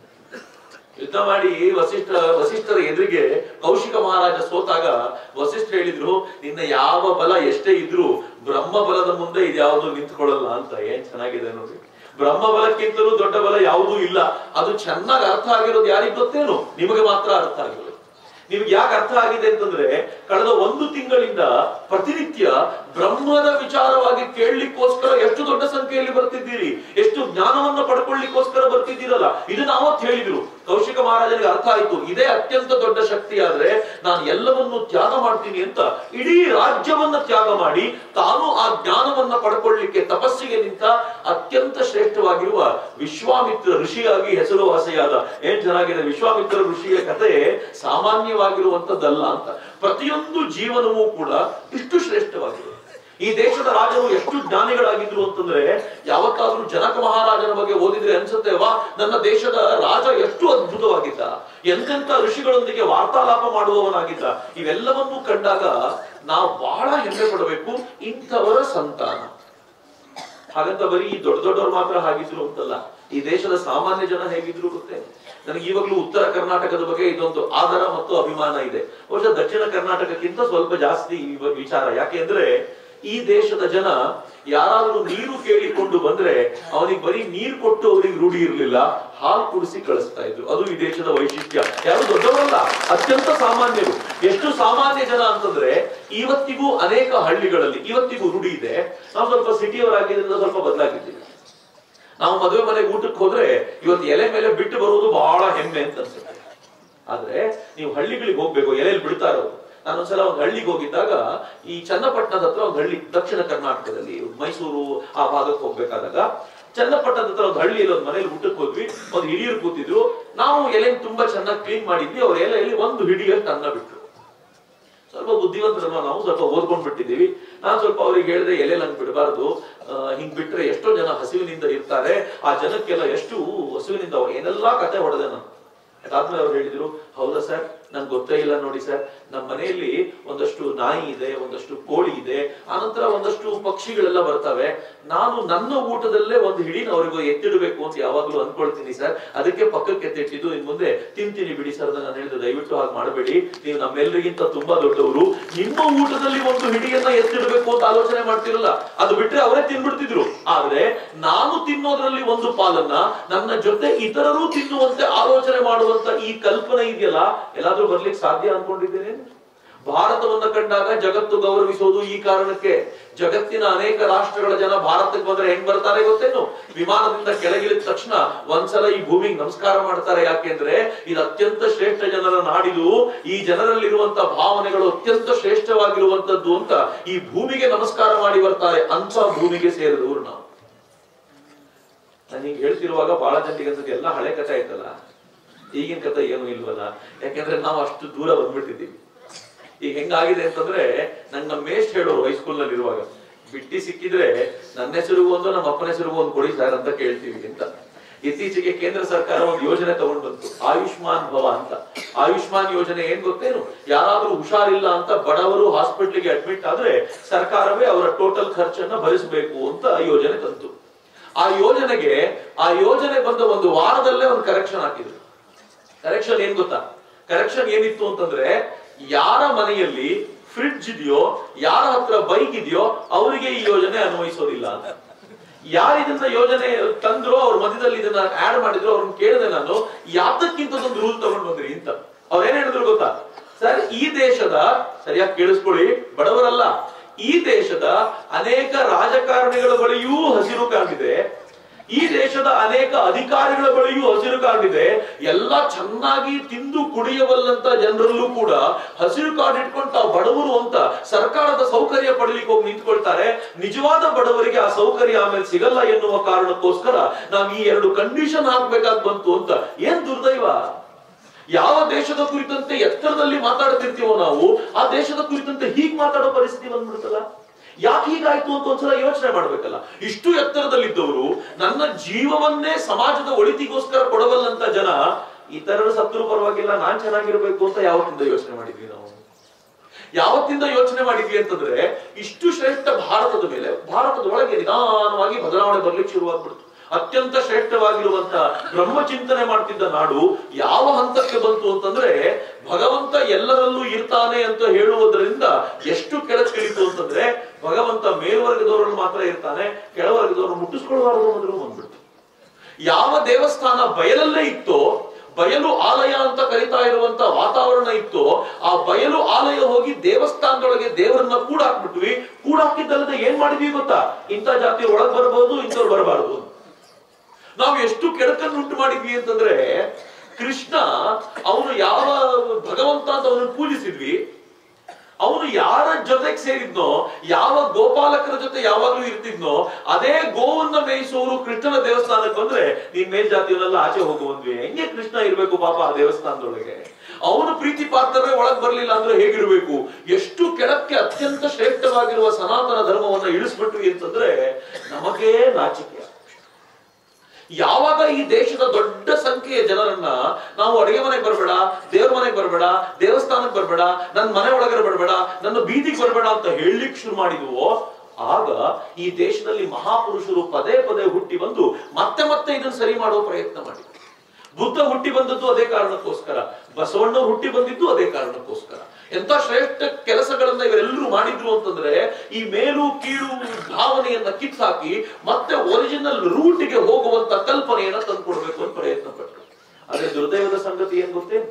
ಯುದ್ಧ ಮಾಡಿ ವಸಿಷ್ಠ ವಸಿಷ್ಠರ ಎದುರಿಗೆ ಕೌಶಿಕ ಮಹಾರಾಜ ಸೋತಾಗ ವಸಿಷ್ಠ ಹೇಳಿದ್ರು ನಿನ್ನ ಯಾವ ಬಲ ಎಷ್ಟೇ ಇದ್ರು ಬ್ರಹ್ಮ ಬಲದ ಮುಂದೆ ಇದ್ಯಾವುದು ನಿಂತ್ಕೊಳ್ಳಲ್ಲ ಅಂತ ಏನ್ ಚೆನ್ನಾಗಿದೆ ನೋಡಿ ಬ್ರಹ್ಮ ಬಲಕ್ಕಿಂತಲೂ ದೊಡ್ಡ ಬಲ ಯಾವುದೂ ಇಲ್ಲ ಅದು ಚೆನ್ನಾಗಿ ಅರ್ಥ ಆಗಿರೋದು ಯಾರಿಗ್ ಗೊತ್ತೇನು ನಿಮಗೆ ಮಾತ್ರ ಅರ್ಥ ಆಗಿರೋದು ನಿಮ್ಗೆ ಯಾಕೆ ಅರ್ಥ ಆಗಿದೆ ಅಂತಂದ್ರೆ ಕಳೆದ ಒಂದು ತಿಂಗಳಿಂದ ಪ್ರತಿನಿತ್ಯ ಬ್ರಹ್ಮದ ವಿಚಾರವಾಗಿ ಕೇಳಲಿಕ್ಕೋಸ್ಕರ ಎಷ್ಟು ದೊಡ್ಡ ಸಂಖ್ಯೆಯಲ್ಲಿ ಬರ್ತಿದ್ದೀರಿ ಎಷ್ಟು ಜ್ಞಾನವನ್ನ ಪಡ್ಕೊಳ್ಳಿಕ್ಕೋಸ್ಕರ ಬರ್ತಿದ್ದೀರಲ್ಲ ಇದು ನಾವತ್ತು ಹೇಳಿದ್ರು ಕೌಶಿಕ ಮಹಾರಾಜನಿಗೆ ಅರ್ಥ ಆಯ್ತು ಇದೇ ಅತ್ಯಂತ ದೊಡ್ಡ ಶಕ್ತಿ ಆದ್ರೆ ನಾನು ಎಲ್ಲವನ್ನು ತ್ಯಾಗ ಮಾಡ್ತೀನಿ ಅಂತ ಇಡೀ ರಾಜ್ಯವನ್ನ ತ್ಯಾಗ ಮಾಡಿ ತಾನು ಆ ಜ್ಞಾನವನ್ನ ಪಡ್ಕೊಳ್ಳಿಕ್ಕೆ ತಪಸ್ಸಿಗೆ ನಿಂತ ಅತ್ಯಂತ ಶ್ರೇಷ್ಠವಾಗಿರುವ ವಿಶ್ವಾಮಿತ್ರ ಋಷಿಯಾಗಿ ಹೆಸರುವಾಸಿಯಾದ ಏನ್ ಚೆನ್ನಾಗಿದೆ ವಿಶ್ವಾಮಿತ್ರ ಋಷಿಯ ಕತೆ ಸಾಮಾನ್ಯವಾಗಿರುವಂತದ್ದಲ್ಲ ಅಂತ ಪ್ರತಿಯೊಂದು ಜೀವನವೂ ಕೂಡ ಇಷ್ಟು ಶ್ರೇಷ್ಠವಾಗಿದೆ ಈ ದೇಶದ ರಾಜರು ಎಷ್ಟು ಜ್ಞಾನಿಗಳಾಗಿದ್ರು ಅಂತಂದ್ರೆ ಯಾವತ್ತಾದ್ರೂ ಜನಕ ಮಹಾರಾಜನ ಬಗ್ಗೆ ಓದಿದ್ರೆ ಅನ್ಸುತ್ತೆ ವಾ ನನ್ನ ದೇಶದ ರಾಜ ಎಷ್ಟು ಅದ್ಭುತವಾಗಿದ್ದ ಎಂತೆಂತ ಋಷಿಗಳೊಂದಿಗೆ ವಾರ್ತಾಲಾಪ ಮಾಡುವವನಾಗಿದ್ದ ಇವೆಲ್ಲವನ್ನೂ ಕಂಡಾಗ ನಾವು ಬಹಳ ಹೆಮ್ಮೆ ಪಡಬೇಕು ಇಂಥವರ ಸಂತಾನ ಹಾಗಂತ ಬರೀ ಈ ದೊಡ್ಡ ದೊಡ್ಡವ್ರು ಮಾತ್ರ ಹಾಗಿದ್ರು ಅಂತಲ್ಲ ಈ ದೇಶದ ಸಾಮಾನ್ಯ ಜನ ಹೇಗಿದ್ರು ಗೊತ್ತೇ ನನಗೆ ಇವಾಗ್ಲೂ ಉತ್ತರ ಕರ್ನಾಟಕದ ಬಗ್ಗೆ ಇದೊಂದು ಆದರ ಮತ್ತು ಅಭಿಮಾನ ಇದೆ ಬಹುಶಃ ದಕ್ಷಿಣ ಕರ್ನಾಟಕಕ್ಕಿಂತ ಸ್ವಲ್ಪ ಜಾಸ್ತಿ ಈ ವ- ವಿಚಾರ ಯಾಕೆಂದ್ರೆ ಈ ದೇಶದ ಜನ ಯಾರಾದ್ರೂ ನೀರು ಕೇಳಿಕೊಂಡು ಬಂದ್ರೆ ಅವನಿಗೆ ಬರೀ ನೀರು ಕೊಟ್ಟು ಅವರಿಗೆ ರೂಢಿ ಇರಲಿಲ್ಲ ಹಾಲು ಕುಡಿಸಿ ಕಳಿಸ್ತಾ ಇದ್ರು ಅದು ಈ ದೇಶದ ವೈಶಿಷ್ಟ್ಯ ಯಾರು ದೊಡ್ಡವರಲ್ಲ ಅತ್ಯಂತ ಸಾಮಾನ್ಯರು ಎಷ್ಟು ಸಾಮಾನ್ಯ ಜನ ಅಂತಂದ್ರೆ ಇವತ್ತಿಗೂ ಅನೇಕ ಹಳ್ಳಿಗಳಲ್ಲಿ ಇವತ್ತಿಗೂ ರೂಢಿ ಇದೆ ನಾವು ಸ್ವಲ್ಪ ಸಿಟಿಯವರಾಗಿದ್ದರಿಂದ ಸ್ವಲ್ಪ ಬದಲಾಗಿದ್ದೀವಿ ನಾವು ಮದುವೆ ಮನೆಗೆ ಊಟಕ್ಕೆ ಹೋದ್ರೆ ಇವತ್ತು ಎಲೆ ಮೇಲೆ ಬಿಟ್ಟು ಬರುವುದು ಬಹಳ ಹೆಮ್ಮೆ ಅಂತ ಅನ್ಸುತ್ತೆ ಆದ್ರೆ ನೀವು ಹಳ್ಳಿಗಳಿಗೆ ಹೋಗ್ಬೇಕು ಎಲೆಯಲ್ಲಿ ಬಿಡ್ತಾ ಇರೋದು ನಾನೊಂದ್ಸಲ ಒಂದು ಹಳ್ಳಿಗೆ ಹೋಗಿದ್ದಾಗ ಈ ಚನ್ನಪಟ್ಟಣದ ಹತ್ರ ಒಂದು ಹಳ್ಳಿ ದಕ್ಷಿಣ ಕರ್ನಾಟಕದಲ್ಲಿ ಮೈಸೂರು ಆ ಭಾಗಕ್ಕೆ ಹೋಗ್ಬೇಕಾದಾಗ ಚನ್ನಪಟ್ಟಣದ ಹತ್ರ ಒಂದು ಹಳ್ಳಿಯಲ್ಲಿ ಒಂದು ಮನೇಲಿ ಊಟಕ್ಕೆ ಹೋದ್ವಿ ಒಂದು ಹಿರಿಯರು ಕೂತಿದ್ರು ನಾವು ಎಲೆ ತುಂಬಾ ಚೆನ್ನಾಗಿ ಕ್ಲೀನ್ ಮಾಡಿದ್ವಿ ಅವ್ರ ಎಲೆಯಲ್ಲಿ ಒಂದು ಹಿಡಿಯಷ್ಟು ಅನ್ನ ಬಿಟ್ರು ಸ್ವಲ್ಪ ಬುದ್ಧಿವಂತರಲ್ವಾ ನಾವು ಸ್ವಲ್ಪ ಓದ್ಕೊಂಡ್ ಬಿಟ್ಟಿದ್ದೀವಿ ನಾನು ಸ್ವಲ್ಪ ಅವ್ರಿಗೆ ಹೇಳಿದ್ರೆ ಎಲೆ ನಂಗೆ ಬಿಡಬಾರ್ದು ಹಿಂಗ್ ಬಿಟ್ರೆ ಎಷ್ಟೋ ಜನ ಹಸಿವಿನಿಂದ ಇರ್ತಾರೆ ಆ ಜನಕ್ಕೆಲ್ಲ ಎಷ್ಟು ಹಸಿವಿನಿಂದ ಅವ್ರು ಏನೆಲ್ಲಾ ಕತೆ ಹೊಡೆದೆ ನಾನು ಅದಾದ್ಮೇಲೆ ಅವ್ರು ಹೇಳಿದ್ರು ಹೌದಾ ಸರ್ ನನ್ಗೆ ಗೊತ್ತೇ ಇಲ್ಲ ನೋಡಿ ಸರ್ ನಮ್ಮ ಮನೆಯಲ್ಲಿ ಒಂದಷ್ಟು ನಾಯಿ ಇದೆ ಒಂದಷ್ಟು ಕೋಳಿ ಇದೆ ಆನಂತರ ಒಂದಷ್ಟು ಪಕ್ಷಿಗಳೆಲ್ಲ ಬರ್ತವೆ ನಾನು ನನ್ನ ಊಟದಲ್ಲೇ ಒಂದು ಹಿಡಿನ ಅವ್ರಿಗೆ ಎತ್ತಿಡಬೇಕು ಅಂತ ಯಾವಾಗ್ಲೂ ಅನ್ಕೊಳ್ತೀನಿ ಸರ್ ಅದಕ್ಕೆ ಪಕ್ಕಕ್ಕೆ ಎತ್ತಿಟ್ಟಿದ್ದು ಇನ್ ಮುಂದೆ ತಿಂತೀನಿ ಬಿಡಿ ಸರ್ ನಾನು ಹೇಳಿದೆ ದಯವಿಟ್ಟು ಹಾಗೆ ಮಾಡಬೇಡಿ ನೀವು ನಮ್ಮೆಲ್ಲರಿಗಿಂತ ತುಂಬಾ ದೊಡ್ಡವರು ನಿಮ್ಮ ಊಟದಲ್ಲಿ ಒಂದು ಹಿಡಿಯನ್ನ ಎತ್ತಿಡಬೇಕು ಅಂತ ಆಲೋಚನೆ ಮಾಡ್ತಿರಲ್ಲ ಅದು ಬಿಟ್ರೆ ಅವರೇ ತಿನ್ಬಿಡ್ತಿದ್ರು ಆದ್ರೆ ನಾನು ತಿನ್ನೋದ್ರಲ್ಲಿ ಒಂದು ಪಾಲನ್ನ ನನ್ನ ಜೊತೆ ಇತರರು ತಿನ್ನುವಂತೆ ಆಲೋಚನೆ ಮಾಡುವಂತ ಈ ಕಲ್ಪನೆ ಇದೆಯಲ್ಲ ಎಲ್ಲಾದ್ರೂ ಬರ್ಲಿಕ್ಕೆ ಸಾಧ್ಯ ಅನ್ಕೊಂಡಿದ್ದೇನೆ ಭಾರತವನ್ನ ಕಂಡಾಗ ಜಗತ್ತು ಗೌರವಿಸೋದು ಈ ಕಾರಣಕ್ಕೆ ಜಗತ್ತಿನ ಅನೇಕ ರಾಷ್ಟ್ರಗಳ ಜನ ಭಾರತಕ್ಕೆ ಬಂದ್ರೆ ಹೆಂಗ್ ಬರ್ತಾರೆ ಗೊತ್ತೇನು ವಿಮಾನದಿಂದ ಕೆಳಗಿಳಿದ ತಕ್ಷಣ ಒಂದ್ಸಲ ಈ ಭೂಮಿಗೆ ನಮಸ್ಕಾರ ಮಾಡ್ತಾರೆ ಯಾಕೆಂದ್ರೆ ಇದು ಅತ್ಯಂತ ಶ್ರೇಷ್ಠ ಜನರ ನಾಡಿದು ಈ ಜನರಲ್ಲಿರುವಂತ ಭಾವನೆಗಳು ಅತ್ಯಂತ ಶ್ರೇಷ್ಠವಾಗಿರುವಂತದ್ದು ಅಂತ ಈ ಭೂಮಿಗೆ ನಮಸ್ಕಾರ ಮಾಡಿ ಬರ್ತಾರೆ ಅಂತ ಭೂಮಿಗೆ ಸೇರಿದವರು ನಾವು ನಾನು ಈಗ ಹೇಳ್ತಿರುವಾಗ ಬಹಳ ಜನರಿಗೆ ಅನ್ಸುತ್ತೆ ಎಲ್ಲ ಹಳೆ ಕಥೆ ಆಯ್ತಲ್ಲ ಈಗಿನ ಕಥೆ ಏನು ಇಲ್ವಲ್ಲ ಯಾಕೆಂದ್ರೆ ನಾವು ಅಷ್ಟು ದೂರ ಬಂದ್ಬಿಟ್ಟಿದ್ದೀವಿ ಈಗ ಹೆಂಗಾಗಿದೆ ಅಂತಂದ್ರೆ ನನ್ನ ಮೇಸ್ಟ್ ಹೇಳೋರು ಹೈಸ್ಕೂಲ್ ನಲ್ಲಿ ಇರುವಾಗ ಬಿಟ್ಟಿ ಸಿಕ್ಕಿದ್ರೆ ನನ್ನ ಹೆಸರಿಗೂ ಒಂದು ನಮ್ಮ ಅಪ್ಪನ ಹೆಸರಿಗೂ ಒಂದು ಕೊಡಿ ಸರ್ ಅಂತ ಕೇಳ್ತೀವಿ ಅಂತ ಇತ್ತೀಚೆಗೆ ಕೇಂದ್ರ ಸರ್ಕಾರ ಒಂದು ಯೋಜನೆ ತಗೊಂಡ್ ಬಂತು ಆಯುಷ್ಮಾನ್ ಭವ ಅಂತ ಆಯುಷ್ಮಾನ್ ಯೋಜನೆ ಏನ್ ಗೊತ್ತೇನು ಯಾರಾದ್ರೂ ಹುಷಾರಿಲ್ಲ ಅಂತ ಬಡವರು ಹಾಸ್ಪಿಟ್ಲಿಗೆ ಅಡ್ಮಿಟ್ ಆದ್ರೆ ಸರ್ಕಾರವೇ ಅವರ ಟೋಟಲ್ ಖರ್ಚನ್ನ ಭರಿಸಬೇಕು ಅಂತ ಯೋಜನೆ ತಂತು ಆ ಯೋಜನೆಗೆ ಆ ಯೋಜನೆ ಬಂದ ಒಂದು ವಾರದಲ್ಲೇ ಒಂದು ಕರೆಕ್ಷನ್ ಹಾಕಿದ್ರು ಕರೆಕ್ಷನ್ ಏನ್ ಗೊತ್ತಾ ಕರೆಕ್ಷನ್ ಏನಿತ್ತು ಅಂತಂದ್ರೆ ಯಾರ ಮನೆಯಲ್ಲಿ ಫ್ರಿಡ್ಜ್ ಇದೆಯೋ ಯಾರ ಹತ್ರ ಬೈಕ್ ಇದೆಯೋ ಅವರಿಗೆ ಈ ಯೋಜನೆ ಅನ್ವಯಿಸೋದಿಲ್ಲ ಅಂತ ಯಾರು ಇದನ್ನ ಯೋಜನೆ ತಂದ್ರು ಅವ್ರ ಮಧ್ಯದಲ್ಲಿ ಇದನ್ನ ಆಡ್ ಮಾಡಿದ್ರು ಅವ್ರನ್ನ ಕೇಳಿದೆ ನಾನು ಯಾತಕ್ಕಿಂತದೊಂದು ರೂಲ್ ತಗೊಂಡ್ ಬಂದ್ರಿ ಅಂತ ಅವ್ರ ಏನ್ ಹೇಳಿದ್ರು ಗೊತ್ತಾ ಸರ್ ಈ ದೇಶದ ಸರಿಯಾಗಿ ಕೇಳಿಸ್ಕೊಳ್ಳಿ ಬಡವರಲ್ಲ ಈ ದೇಶದ ಅನೇಕ ರಾಜಕಾರಣಿಗಳ ಬಳಿಯೂ ಹಸಿರು ಕಾರ್ಡ್ ಇದೆ ಈ ದೇಶದ ಅನೇಕ ಅಧಿಕಾರಿಗಳ ಬಳಿಯೂ ಹಸಿರು ಕಾರ್ಡ್ ಇದೆ ಎಲ್ಲ ಚೆನ್ನಾಗಿ ತಿಂದು ಕುಡಿಯಬಲ್ಲಂತ ಜನರಲ್ಲೂ ಕೂಡ ಹಸಿರು ಕಾರ್ಡ್ ಇಟ್ಕೊಂಡು ತಾವು ಬಡವರು ಅಂತ ಸರ್ಕಾರದ ಸೌಕರ್ಯ ಪಡಲಿಕ್ಕೆ ಹೋಗಿ ನಿಂತ್ಕೊಳ್ತಾರೆ ನಿಜವಾದ ಬಡವರಿಗೆ ಆ ಸೌಕರ್ಯ ಆಮೇಲೆ ಸಿಗಲ್ಲ ಎನ್ನುವ ಕಾರಣಕ್ಕೋಸ್ಕರ ನಾವು ಈ ಎರಡು ಕಂಡೀಷನ್ ಹಾಕ್ಬೇಕಾದ್ ಬಂತು ಅಂತ ಏನ್ ದುರ್ದೈವ ಯಾವ ದೇಶದ ಕುರಿತಂತೆ ಎತ್ತರದಲ್ಲಿ ಮಾತಾಡ್ತಿರ್ತೀವೋ ನಾವು ಆ ದೇಶದ ಕುರಿತಂತೆ ಹೀಗ್ ಮಾತಾಡೋ ಪರಿಸ್ಥಿತಿ ಬಂದ್ಬಿಡುತ್ತಲ್ಲ ಯಾಕೆ ಹೀಗಾಯ್ತು ಅಂತ ಒಂದ್ಸಲ ಯೋಚನೆ ಮಾಡ್ಬೇಕಲ್ಲ ಇಷ್ಟು ಎತ್ತರದಲ್ಲಿದ್ದವರು ನನ್ನ ಜೀವವನ್ನೇ ಸಮಾಜದ ಒಳಿತಿಗೋಸ್ಕರ ಕೊಡಬಲ್ಲಂತ ಜನ ಇತರರು ಸತ್ರು ಪರವಾಗಿಲ್ಲ ನಾನ್ ಚೆನ್ನಾಗಿರ್ಬೇಕು ಅಂತ ಯಾವತ್ತಿಂದ ಯೋಚನೆ ಮಾಡಿದ್ವಿ ನಾವು ಯಾವತ್ತಿಂದ ಯೋಚನೆ ಮಾಡಿದ್ವಿ ಅಂತಂದ್ರೆ ಇಷ್ಟು ಶ್ರೇಷ್ಠ ಭಾರತದ ಮೇಲೆ ಭಾರತದ ಒಳಗೆ ನಿಧಾನವಾಗಿ ಬದಲಾವಣೆ ಬರ್ಲಿಕ್ಕೆ ಶುರುವಾಗ್ಬಿಡ್ತು ಅತ್ಯಂತ ಶ್ರೇಷ್ಠವಾಗಿರುವಂತ ಬ್ರಹ್ಮಚಿಂತನೆ ಮಾಡ್ತಿದ್ದ ನಾಡು ಯಾವ ಹಂತಕ್ಕೆ ಬಂತು ಅಂತಂದ್ರೆ ಭಗವಂತ ಎಲ್ಲರಲ್ಲೂ ಇರ್ತಾನೆ ಅಂತ ಹೇಳುವುದರಿಂದ ಎಷ್ಟು ಕೆಳಗಿಳಿತು ಅಂತಂದ್ರೆ ಭಗವಂತ ಮೇಲ್ವರ್ಗದವರಲ್ಲಿ ಮಾತ್ರ ಇರ್ತಾನೆ ಕೆಳವರ್ಗದವರು ಮುಟ್ಟಿಸ್ಕೊಳ್ಳಬಾರದು ಅನ್ನೋದ್ರು ಬಂದ್ಬಿಡ್ತು ಯಾವ ದೇವಸ್ಥಾನ ಬಯಲಲ್ಲೇ ಇತ್ತೋ ಬಯಲು ಆಲಯ ಅಂತ ಕರೀತಾ ಇರುವಂತ ವಾತಾವರಣ ವಾತಾವರಣ ಇತ್ತು ಆ ಬಯಲು ಆಲಯ ಹೋಗಿ ದೇವಸ್ಥಾನದೊಳಗೆ ದೇವರನ್ನ ಕೂಡ ಹಾಕ್ಬಿಟ್ವಿ ಕೂಡ ಹಾಕಿದ್ದಲ್ಲದೆ ಏನ್ ಮಾಡಿದ್ವಿ ಗೊತ್ತಾ ಇಂಥ ಜಾತಿ ಒಳಗ್ ಬರಬಹುದು ಇಂಥವ್ರು ಬರಬಾರದು ನಾವು ಎಷ್ಟು ಕೆಡಕನ್ನು ಉಂಟು ಮಾಡಿದ್ವಿ ಅಂತಂದ್ರೆ ಕೃಷ್ಣ ಅವನು ಯಾವ ಭಗವಂತ ಅಂತ ಅವನನ್ನು ಪೂಜಿಸಿದ್ವಿ ಅವನು ಯಾರ ಜೊತೆಗೆ ಸೇರಿದ್ನೋ ಯಾವ ಗೋಪಾಲಕರ ಜೊತೆ ಯಾವಾಗ್ಲೂ ಇರ್ತಿದ್ನೋ ಅದೇ ಗೋವನ್ನ ಮೇಯಿಸೋರು ಕೃಷ್ಣನ ದೇವಸ್ಥಾನಕ್ಕೆ ಬಂದ್ರೆ ನೀನ್ ಮೇಲ್ಜಾತಿಯವರೆಲ್ಲ ಆಚೆ ಹೋಗುವಂದ್ವಿ ಹೆಂಗೆ ಕೃಷ್ಣ ಇರ್ಬೇಕು ಪಾಪ ಆ ದೇವಸ್ಥಾನದೊಳಗೆ ಅವನು ಪ್ರೀತಿ ಪಾತ್ರವೇ ಒಳಗ್ ಬರ್ಲಿಲ್ಲ ಅಂದ್ರೆ ಹೇಗಿರ್ಬೇಕು ಎಷ್ಟು ಕೆಳಕ್ಕೆ ಅತ್ಯಂತ ಶ್ರೇಷ್ಠವಾಗಿರುವ ಸನಾತನ ಧರ್ಮವನ್ನ ಇಳಿಸ್ಬಿಟ್ವಿ ಅಂತಂದ್ರೆ ನಮಗೇ ನಾಚಿಕೆ ಯಾವಾಗ ಈ ದೇಶದ ದೊಡ್ಡ ಸಂಖ್ಯೆಯ ಜನರನ್ನ ನಾವು ಅಡಿಗೆ ಮನೆಗೆ ಬರಬೇಡ ದೇವ್ರ ಮನೆಗೆ ಬರಬೇಡ ದೇವಸ್ಥಾನಕ್ಕೆ ಬರಬೇಡ ನನ್ನ ಮನೆ ಒಳಗಡೆ ಬರಬೇಡ ನನ್ನ ಬೀದಿಗೆ ಬರಬೇಡ ಅಂತ ಹೇಳಲಿಕ್ಕೆ ಶುರು ಮಾಡಿದ್ವೋ ಆಗ ಈ ದೇಶದಲ್ಲಿ ಮಹಾಪುರುಷರು ಪದೇ ಪದೇ ಹುಟ್ಟಿ ಬಂದು ಮತ್ತೆ ಮತ್ತೆ ಇದನ್ನು ಸರಿ ಮಾಡುವ ಪ್ರಯತ್ನ ಮಾಡಿ ಬುದ್ಧ ಹುಟ್ಟಿ ಬಂದದ್ದು ಅದೇ ಕಾರಣಕ್ಕೋಸ್ಕರ ಬಸವಣ್ಣವ್ರು ಹುಟ್ಟಿ ಬಂದಿದ್ದು ಅದೇ ಕಾರಣಕ್ಕೋಸ್ಕರ ಎಂತ ಶ್ರೇಷ್ಠ ಕೆಲಸಗಳನ್ನ ಇವರೆಲ್ಲರೂ ಮಾಡಿದ್ರು ಅಂತಂದ್ರೆ ಈ ಮೇಲು ಕೀಳು ಭಾವನೆಯನ್ನ ಕಿತ್ತಾಕಿ ಮತ್ತೆ ಒರಿಜಿನಲ್ ರೂಟ್ಗೆ ಹೋಗುವಂತ ಕಲ್ಪನೆಯನ್ನ ತಂದ್ಕೊಡ್ಬೇಕು ಅಂತ ಪ್ರಯತ್ನ ಪಟ್ಟರು ಆದ್ರೆ ದುರ್ದೈವದ ಸಂಗತಿ ಏನ್ ಗೊತ್ತೇ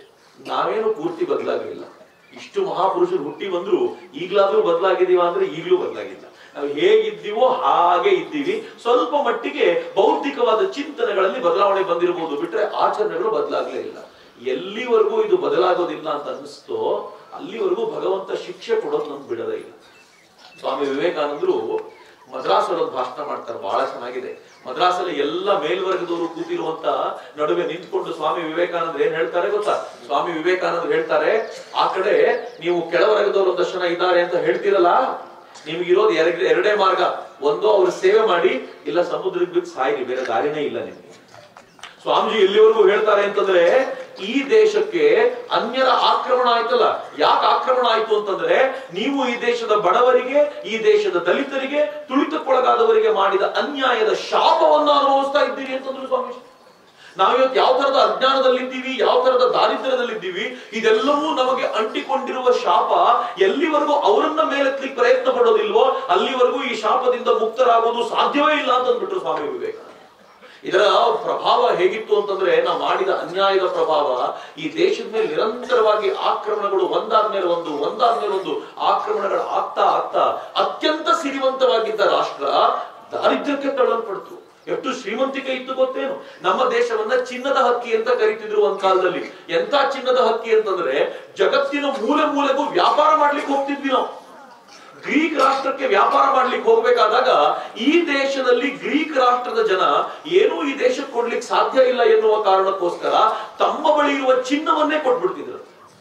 ನಾವೇನು ಪೂರ್ತಿ ಬದಲಾಗಲಿಲ್ಲ ಇಷ್ಟು ಮಹಾಪುರುಷರು ಹುಟ್ಟಿ ಬಂದ್ರು ಈಗ್ಲಾದ್ರೂ ಬದಲಾಗಿದೀವ ಅಂದ್ರೆ ಈಗ್ಲೂ ಬದಲಾಗಿಲ್ಲ ನಾವು ಹೇಗಿದ್ದೀವೋ ಹಾಗೆ ಇದ್ದೀವಿ ಸ್ವಲ್ಪ ಮಟ್ಟಿಗೆ ಬೌದ್ಧಿಕವಾದ ಚಿಂತನೆಗಳಲ್ಲಿ ಬದಲಾವಣೆ ಬಂದಿರಬಹುದು ಬಿಟ್ರೆ ಆಚರಣೆಗಳು ಬದಲಾಗ್ಲೇ ಇಲ್ಲ ಎಲ್ಲಿವರೆಗೂ ಇದು ಬದಲಾಗೋದಿಲ್ಲ ಅಂತ ಅನಿಸ್ತೋ ಅಲ್ಲಿವರೆಗೂ ಭಗವಂತ ಶಿಕ್ಷೆ ಕೊಡೋದು ನಮ್ಗೆ ಬಿಡದೇ ಇಲ್ಲ ಸ್ವಾಮಿ ವಿವೇಕಾನಂದರು ಮದ್ರಾಸಲ್ಲಿ ಒಂದು ಭಾಷಣ ಮಾಡ್ತಾರೆ ಬಹಳ ಚೆನ್ನಾಗಿದೆ ಮದ್ರಾಸಲ್ಲಿ ಎಲ್ಲ ಮೇಲ್ವರ್ಗದವರು ಕೂತಿರುವಂತ ನಡುವೆ ನಿಂತ್ಕೊಂಡು ಸ್ವಾಮಿ ವಿವೇಕಾನಂದ್ರ ಏನ್ ಹೇಳ್ತಾರೆ ಗೊತ್ತಾ ಸ್ವಾಮಿ ವಿವೇಕಾನಂದ್ರ ಹೇಳ್ತಾರೆ ಆ ಕಡೆ ನೀವು ಕೆಳವರ್ಗದವರು ಒಂದಷ್ಟು ಜನ ಇದ್ದಾರೆ ಅಂತ ಹೇಳ್ತೀರಲ್ಲ ನಿಮ್ಗಿರೋದು ಎರಡು ಎರಡೇ ಮಾರ್ಗ ಒಂದು ಅವ್ರ ಸೇವೆ ಮಾಡಿ ಇಲ್ಲ ಸಮುದ್ರಕ್ಕೆ ಬಿದ್ದು ಸಾಯಿರಿ ಬೇರೆ ದಾರಿನೇ ಇಲ್ಲ ನಿಮ್ಗೆ ಸ್ವಾಮೀಜಿ ಎಲ್ಲಿವರೆಗೂ ಹೇಳ್ತಾರೆ ಅಂತಂದ್ರೆ ಈ ದೇಶಕ್ಕೆ ಅನ್ಯರ ಆಕ್ರಮಣ ಆಯ್ತಲ್ಲ ಯಾಕೆ ಆಕ್ರಮಣ ಆಯ್ತು ಅಂತಂದ್ರೆ ನೀವು ಈ ದೇಶದ ಬಡವರಿಗೆ ಈ ದೇಶದ ದಲಿತರಿಗೆ ತುಳಿತಕ್ಕೊಳಗಾದವರಿಗೆ ಮಾಡಿದ ಅನ್ಯಾಯದ ಶಾಪವನ್ನು ಅನುಭವಿಸ್ತಾ ಇದ್ದೀರಿ ಅಂತಂದ್ರು ಸ್ವಾಮೀಜಿ ನಾವಿವತ್ತು ಯಾವ ತರದ ಅಜ್ಞಾನದಲ್ಲಿದ್ದೀವಿ ಯಾವ ತರದ ದಾರಿದ್ರ್ಯದಲ್ಲಿದ್ದೀವಿ ಇದೆಲ್ಲವೂ ನಮಗೆ ಅಂಟಿಕೊಂಡಿರುವ ಶಾಪ ಎಲ್ಲಿವರೆಗೂ ಅವರನ್ನ ಮೇಲೆತ್ತಲಿಕ್ಕೆ ಪ್ರಯತ್ನ ಪಡೋದಿಲ್ವೋ ಅಲ್ಲಿವರೆಗೂ ಈ ಶಾಪದಿಂದ ಮುಕ್ತರಾಗೋದು ಸಾಧ್ಯವೇ ಇಲ್ಲ ಅಂತ ಅಂದ್ಬಿಟ್ರು ಸ್ವಾಮಿ ವಿವೇಕಾನಂದ ಇದರ ಪ್ರಭಾವ ಹೇಗಿತ್ತು ಅಂತಂದ್ರೆ ನಾವು ಮಾಡಿದ ಅನ್ಯಾಯದ ಪ್ರಭಾವ ಈ ದೇಶದ ಮೇಲೆ ನಿರಂತರವಾಗಿ ಆಕ್ರಮಣಗಳು ಒಂದಾದ್ಮೇಲೆ ಒಂದು ಒಂದಾದ್ಮೇಲೆ ಒಂದು ಆಕ್ರಮಣಗಳು ಆಗ್ತಾ ಆಗ್ತಾ ಅತ್ಯಂತ ಸಿರಿವಂತವಾಗಿದ್ದ ರಾಷ್ಟ್ರ ದಾರಿದ್ರ್ಯಕ್ಕೆ ತಳ್ಳಲ್ಪಡ್ತು ಎಷ್ಟು ಶ್ರೀಮಂತಿಕೆ ಇತ್ತು ಗೊತ್ತೇನು ನಮ್ಮ ದೇಶವನ್ನ ಚಿನ್ನದ ಹಕ್ಕಿ ಅಂತ ಕರಿತಿದ್ರು ಒಂದ್ ಕಾಲದಲ್ಲಿ ಎಂತ ಚಿನ್ನದ ಹಕ್ಕಿ ಅಂತಂದ್ರೆ ಜಗತ್ತಿನ ಮೂಲೆ ಮೂಲೆಗೂ ವ್ಯಾಪಾರ ಮಾಡ್ಲಿಕ್ಕೆ ಹೋಗ್ತಿದ್ವಿ ನಾವು ಗ್ರೀಕ್ ರಾಷ್ಟ್ರಕ್ಕೆ ವ್ಯಾಪಾರ ಮಾಡ್ಲಿಕ್ಕೆ ಹೋಗ್ಬೇಕಾದಾಗ ಈ ದೇಶದಲ್ಲಿ ಗ್ರೀಕ್ ರಾಷ್ಟ್ರದ ಜನ ಏನೂ ಈ ದೇಶಕ್ಕೆ ಕೊಡ್ಲಿಕ್ಕೆ ಸಾಧ್ಯ ಇಲ್ಲ ಎನ್ನುವ ಕಾರಣಕ್ಕೋಸ್ಕರ ತಮ್ಮ ಬಳಿ ಇರುವ ಚಿನ್ನವನ್ನೇ ಕೊಟ್ಬಿಡ್ತಿದ್ರು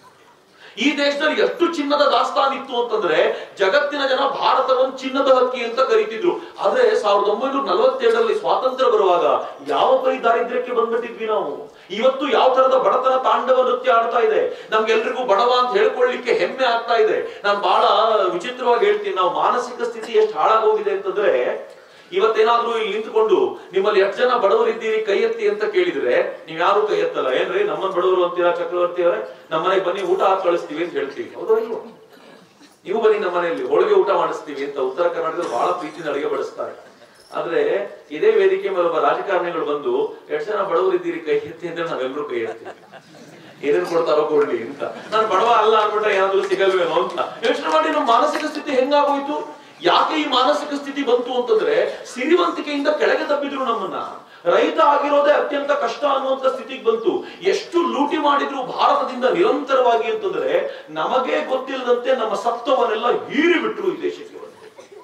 ಈ ದೇಶದಲ್ಲಿ ಎಷ್ಟು ಚಿನ್ನದ ದಾಸ್ತಾನ್ ಇತ್ತು ಅಂತಂದ್ರೆ ಜಗತ್ತಿನ ಜನ ಭಾರತವನ್ನು ಚಿನ್ನದ ಹಕ್ಕಿ ಅಂತ ಕರಿತಿದ್ರು ಆದ್ರೆ ಸಾವಿರದ ಒಂಬೈನೂರ ನಲವತ್ತೇಳರಲ್ಲಿ ಸ್ವಾತಂತ್ರ್ಯ ಬರುವಾಗ ಯಾವ ಪರಿ ದಾರಿದ್ರ್ಯಕ್ಕೆ ಬಂದ್ಬಿಟ್ಟಿದ್ವಿ ನಾವು ಇವತ್ತು ಯಾವ ತರದ ಬಡತನ ತಾಂಡವ ನೃತ್ಯ ಆಡ್ತಾ ಇದೆ ನಮ್ಗೆಲ್ರಿಗೂ ಬಡವ ಅಂತ ಹೇಳ್ಕೊಳ್ಳಿಕ್ಕೆ ಹೆಮ್ಮೆ ಆಗ್ತಾ ಇದೆ ನಾನು ಬಹಳ ವಿಚಿತ್ರವಾಗಿ ಹೇಳ್ತೀನಿ ನಾವು ಮಾನಸಿಕ ಸ್ಥಿತಿ ಎಷ್ಟು ಹಾಳಾಗೋಗಿದೆ ಅಂತಂದ್ರೆ ಇವತ್ತೇನಾದ್ರೂ ಇಲ್ಲಿ ನಿಂತ್ಕೊಂಡು ನಿಮ್ಮಲ್ಲಿ ಎಷ್ಟು ಜನ ಬಡವರಿದ್ದೀರಿ ಕೈ ಎತ್ತಿ ಅಂತ ಕೇಳಿದ್ರೆ ನೀವ್ ಯಾರು ಕೈ ಎತ್ತಲ್ಲ ಏನ್ರಿ ನಮ್ಮನ್ ಬಡವರು ಅಂತೀರಾ ಚಕ್ರವರ್ತಿ ಅವರೇ ನಮ್ಮನೆಗೆ ಬನ್ನಿ ಊಟ ಹಾಕಿ ಕಳಿಸ್ತೀವಿ ಅಂತ ಹೇಳ್ತೀವಿ ಹೌದಾ ಇಲ್ವೋ ನೀವು ಬನ್ನಿ ನಮ್ಮ ಮನೆಯಲ್ಲಿ ಹೋಳಿಗೆ ಊಟ ಮಾಡಿಸ್ತೀವಿ ಅಂತ ಉತ್ತರ ಕರ್ನಾಟಕದಲ್ಲಿ ಬಹಳ ಪ್ರೀತಿನ ಅಡಿಗೆ ಬಡಿಸ್ತಾರೆ ಆದ್ರೆ ಇದೇ ವೇದಿಕೆ ಮೇಲೆ ಒಬ್ಬ ರಾಜಕಾರಣಿಗಳು ಬಂದು ಎಷ್ಟು ಜನ ಬಡವರಿದ್ದೀರಿ ಕೈ ಎತ್ತಿ ಅಂದ್ರೆ ನಾವೆಲ್ಲರೂ ಕೈ ಎತ್ತೀವಿ ಏನೇನ್ ಕೊಡ್ತಾರೋ ಕೊಡ್ಲಿ ಅಂತ ನಾನು ಬಡವ ಅಲ್ಲ ಅನ್ಬಿಟ್ರೆ ಏನಾದ್ರೂ ಸಿಗಲ್ವೇನೋ ಅಂತ ಯೋಚನೆ ಮಾಡಿ ನಮ್ಮ ಮಾನಸಿಕ ಸ್ಥಿತಿ ಹೆಂಗಾಗೋಯ್ತು ಯಾಕೆ ಈ ಮಾನಸಿಕ ಸ್ಥಿತಿ ಬಂತು ಅಂತಂದ್ರೆ ಸಿರಿವಂತಿಕೆಯಿಂದ ಕೆಳಗೆ ತಪ್ಪಿದ್ರು ನಮ್ಮನ್ನ ರೈತ ಆಗಿರೋದೇ ಅತ್ಯಂತ ಕಷ್ಟ ಅನ್ನುವಂತ ಸ್ಥಿತಿಗೆ ಬಂತು ಎಷ್ಟು ಲೂಟಿ ಮಾಡಿದ್ರು ಭಾರತದಿಂದ ನಿರಂತರವಾಗಿ ಅಂತಂದ್ರೆ ನಮಗೆ ಗೊತ್ತಿಲ್ಲದಂತೆ ನಮ್ಮ ಸತ್ವವನ್ನೆಲ್ಲ ಹೀರಿ ಬಿಟ್ರು ಈ ದೇಶಕ್ಕೆ ಬಂದು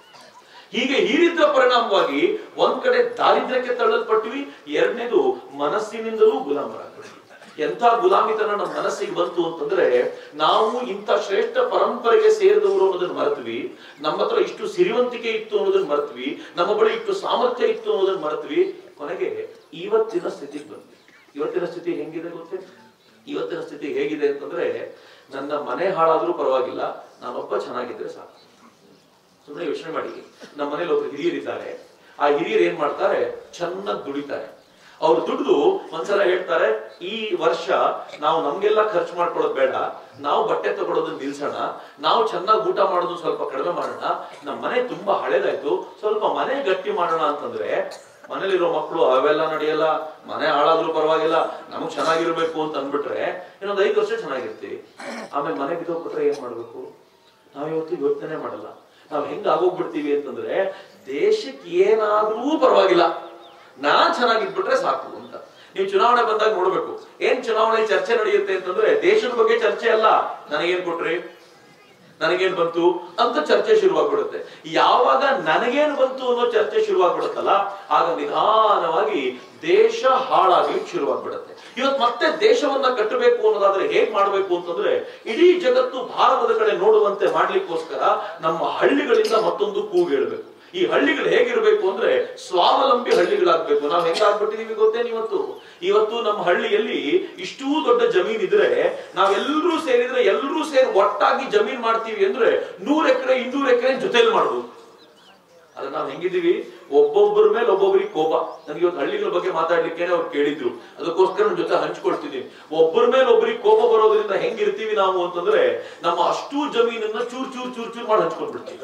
ಹೀಗೆ ಹೀರಿದ್ರ ಪರಿಣಾಮವಾಗಿ ಒಂದ್ ಕಡೆ ದಾರಿದ್ರ್ಯಕ್ಕೆ ತಳ್ಳಲ್ಪಟ್ವಿ ಎರಡನೇದು ಮನಸ್ಸಿನಿಂದಲೂ ಗುಲಾಮರಾಗ್ಬಿಟ್ವಿ ಎಂಥ ಗುಲಾಮಿತನ ನಮ್ಮ ಮನಸ್ಸಿಗೆ ಬಂತು ಅಂತಂದ್ರೆ ನಾವು ಇಂಥ ಶ್ರೇಷ್ಠ ಪರಂಪರೆಗೆ ಸೇರಿದವರು ಅನ್ನೋದನ್ನ ಮರೆತ್ವಿ ನಮ್ಮ ಹತ್ರ ಇಷ್ಟು ಸಿರಿವಂತಿಕೆ ಇತ್ತು ಅನ್ನೋದನ್ನ ಮರೆತ್ವಿ ನಮ್ಮ ಬಳಿ ಇಷ್ಟು ಸಾಮರ್ಥ್ಯ ಇತ್ತು ಅನ್ನೋದನ್ನ ಮರೆತ್ವಿ ಕೊನೆಗೆ ಇವತ್ತಿನ ಸ್ಥಿತಿಗೆ ಬಂದ್ವಿ ಇವತ್ತಿನ ಸ್ಥಿತಿ ಹೆಂಗಿದೆ ಗೊತ್ತೇ ಇವತ್ತಿನ ಸ್ಥಿತಿ ಹೇಗಿದೆ ಅಂತಂದ್ರೆ ನನ್ನ ಮನೆ ಹಾಳಾದ್ರೂ ಪರವಾಗಿಲ್ಲ ನಾನೊಬ್ಬ ಚೆನ್ನಾಗಿದ್ರೆ ಸಾಕು ಸುಮ್ಮನೆ ಯೋಚನೆ ಮಾಡಿ ನಮ್ಮ ಮನೇಲಿ ಒಬ್ರು ಹಿರಿಯರಿದ್ದಾರೆ ಆ ಹಿರಿಯರು ಏನ್ ಮಾಡ್ತಾರೆ ಚೆನ್ನಾಗಿ ದುಡಿತಾರೆ ಅವ್ರು ದುಡ್ದು ಒಂದ್ಸಲ ಹೇಳ್ತಾರೆ ಈ ವರ್ಷ ನಾವು ನಮ್ಗೆಲ್ಲ ಖರ್ಚು ಮಾಡ್ಕೊಳ್ಳೋದು ಬೇಡ ನಾವು ಬಟ್ಟೆ ತಗೊಳ್ಳೋದನ್ನ ನಿಲ್ಸೋಣ ನಾವು ಚೆನ್ನಾಗಿ ಊಟ ಮಾಡೋದು ಸ್ವಲ್ಪ ಕಡಿಮೆ ಮಾಡೋಣ ನಮ್ಮ ಮನೆ ತುಂಬಾ ಹಳೇದಾಯ್ತು ಸ್ವಲ್ಪ ಮನೆ ಗಟ್ಟಿ ಮಾಡೋಣ ಅಂತಂದ್ರೆ ಮನೇಲಿರೋ ಮಕ್ಕಳು ಅವೆಲ್ಲ ನಡೆಯಲ್ಲ ಮನೆ ಹಾಳಾದ್ರೂ ಪರವಾಗಿಲ್ಲ ನಮಗ್ ಚೆನ್ನಾಗಿರ್ಬೇಕು ಅಂತ ಅಂದ್ಬಿಟ್ರೆ ಇನ್ನೊಂದ್ ಐದು ವರ್ಷ ಚೆನ್ನಾಗಿರ್ತೀವಿ ಆಮೇಲೆ ಮನೆ ಬಿದ್ದೋಗ್ಬಿಟ್ರೆ ಏನ್ ಮಾಡ್ಬೇಕು ನಾವ್ ಇವತ್ತು ಯೋಚನೆ ಮಾಡಲ್ಲ ನಾವ್ ಹೆಂಗ್ ಆಗೋಗ್ಬಿಡ್ತೀವಿ ಅಂತಂದ್ರೆ ದೇಶಕ್ಕೆ ಏನಾದ್ರೂ ಪರವಾಗಿಲ್ಲ ನಾನ್ ಚೆನ್ನಾಗಿದ್ಬಿಟ್ರೆ ಸಾಕು ಅಂತ ನೀವು ಚುನಾವಣೆ ಬಂದಾಗ ನೋಡ್ಬೇಕು ಏನ್ ಚುನಾವಣೆ ಚರ್ಚೆ ನಡೆಯುತ್ತೆ ಅಂತಂದ್ರೆ ದೇಶದ ಬಗ್ಗೆ ಚರ್ಚೆ ಅಲ್ಲ ನನಗೇನ್ ಕೊಟ್ರಿ ನನಗೇನ್ ಬಂತು ಅಂತ ಚರ್ಚೆ ಶುರುವಾಗ್ಬಿಡುತ್ತೆ ಯಾವಾಗ ನನಗೇನ್ ಬಂತು ಅನ್ನೋ ಚರ್ಚೆ ಶುರುವಾಗ್ಬಿಡುತ್ತಲ್ಲ ಆಗ ನಿಧಾನವಾಗಿ ದೇಶ ಹಾಳಾಗ್ಲಿಕ್ಕೆ ಶುರುವಾಗ್ಬಿಡುತ್ತೆ ಇವತ್ತು ಮತ್ತೆ ದೇಶವನ್ನ ಕಟ್ಟಬೇಕು ಅನ್ನೋದಾದ್ರೆ ಹೇಗ್ ಮಾಡ್ಬೇಕು ಅಂತಂದ್ರೆ ಇಡೀ ಜಗತ್ತು ಭಾರತದ ಕಡೆ ನೋಡುವಂತೆ ಮಾಡ್ಲಿಕ್ಕೋಸ್ಕರ ನಮ್ಮ ಹಳ್ಳಿಗಳಿಂದ ಮತ್ತೊಂದು ಕೂಗೇಳ್ಬೇಕು ಈ ಹಳ್ಳಿಗಳು ಹೇಗಿರ್ಬೇಕು ಅಂದ್ರೆ ಸ್ವಾವಲಂಬಿ ಹಳ್ಳಿಗಳಾಗ್ಬೇಕು ನಾವ್ ಹೆಂಗಾಗ್ಬಿಟ್ಟಿದೀವಿ ಗೊತ್ತೇನು ಇವತ್ತು ಇವತ್ತು ನಮ್ಮ ಹಳ್ಳಿಯಲ್ಲಿ ಇಷ್ಟೂ ದೊಡ್ಡ ಜಮೀನ್ ಇದ್ರೆ ನಾವೆಲ್ಲರೂ ಸೇರಿದ್ರೆ ಎಲ್ಲರೂ ಸೇರಿ ಒಟ್ಟಾಗಿ ಜಮೀನ್ ಮಾಡ್ತೀವಿ ಅಂದ್ರೆ ನೂರ್ ಎಕರೆ ಇನ್ನೂರ್ ಎಕರೆ ಜೊತೆಲಿ ಮಾಡ್ಬೋದು ಅದ್ರ ನಾವ್ ಹೆಂಗಿದೀವಿ ಒಬ್ಬೊಬ್ಬರ ಮೇಲೆ ಒಬ್ಬೊಬ್ಬರಿಗೆ ಕೋಪ ನನಗೆ ಇವತ್ತು ಹಳ್ಳಿಗಳ ಬಗ್ಗೆ ಮಾತಾಡ್ಲಿಕ್ಕೆ ಅವ್ರು ಕೇಳಿದ್ರು ಅದಕ್ಕೋಸ್ಕರ ನನ್ ಜೊತೆ ಹಂಚ್ಕೊಳ್ತಿದೀನಿ ಒಬ್ಬರ ಮೇಲೆ ಒಬ್ಬರಿಗೆ ಕೋಪ ಬರೋದ್ರಿಂದ ಹೆಂಗಿರ್ತೀವಿ ನಾವು ಅಂತಂದ್ರೆ ನಮ್ಮ ಅಷ್ಟೂ ಜಮೀನನ್ನ ಚೂರ್ ಚೂರ್ ಚೂರ್ ಚೂರ್ ಮಾಡಿ ಹಂಚ್ಕೊಂಡ್ಬಿಡ್ತೀವಿ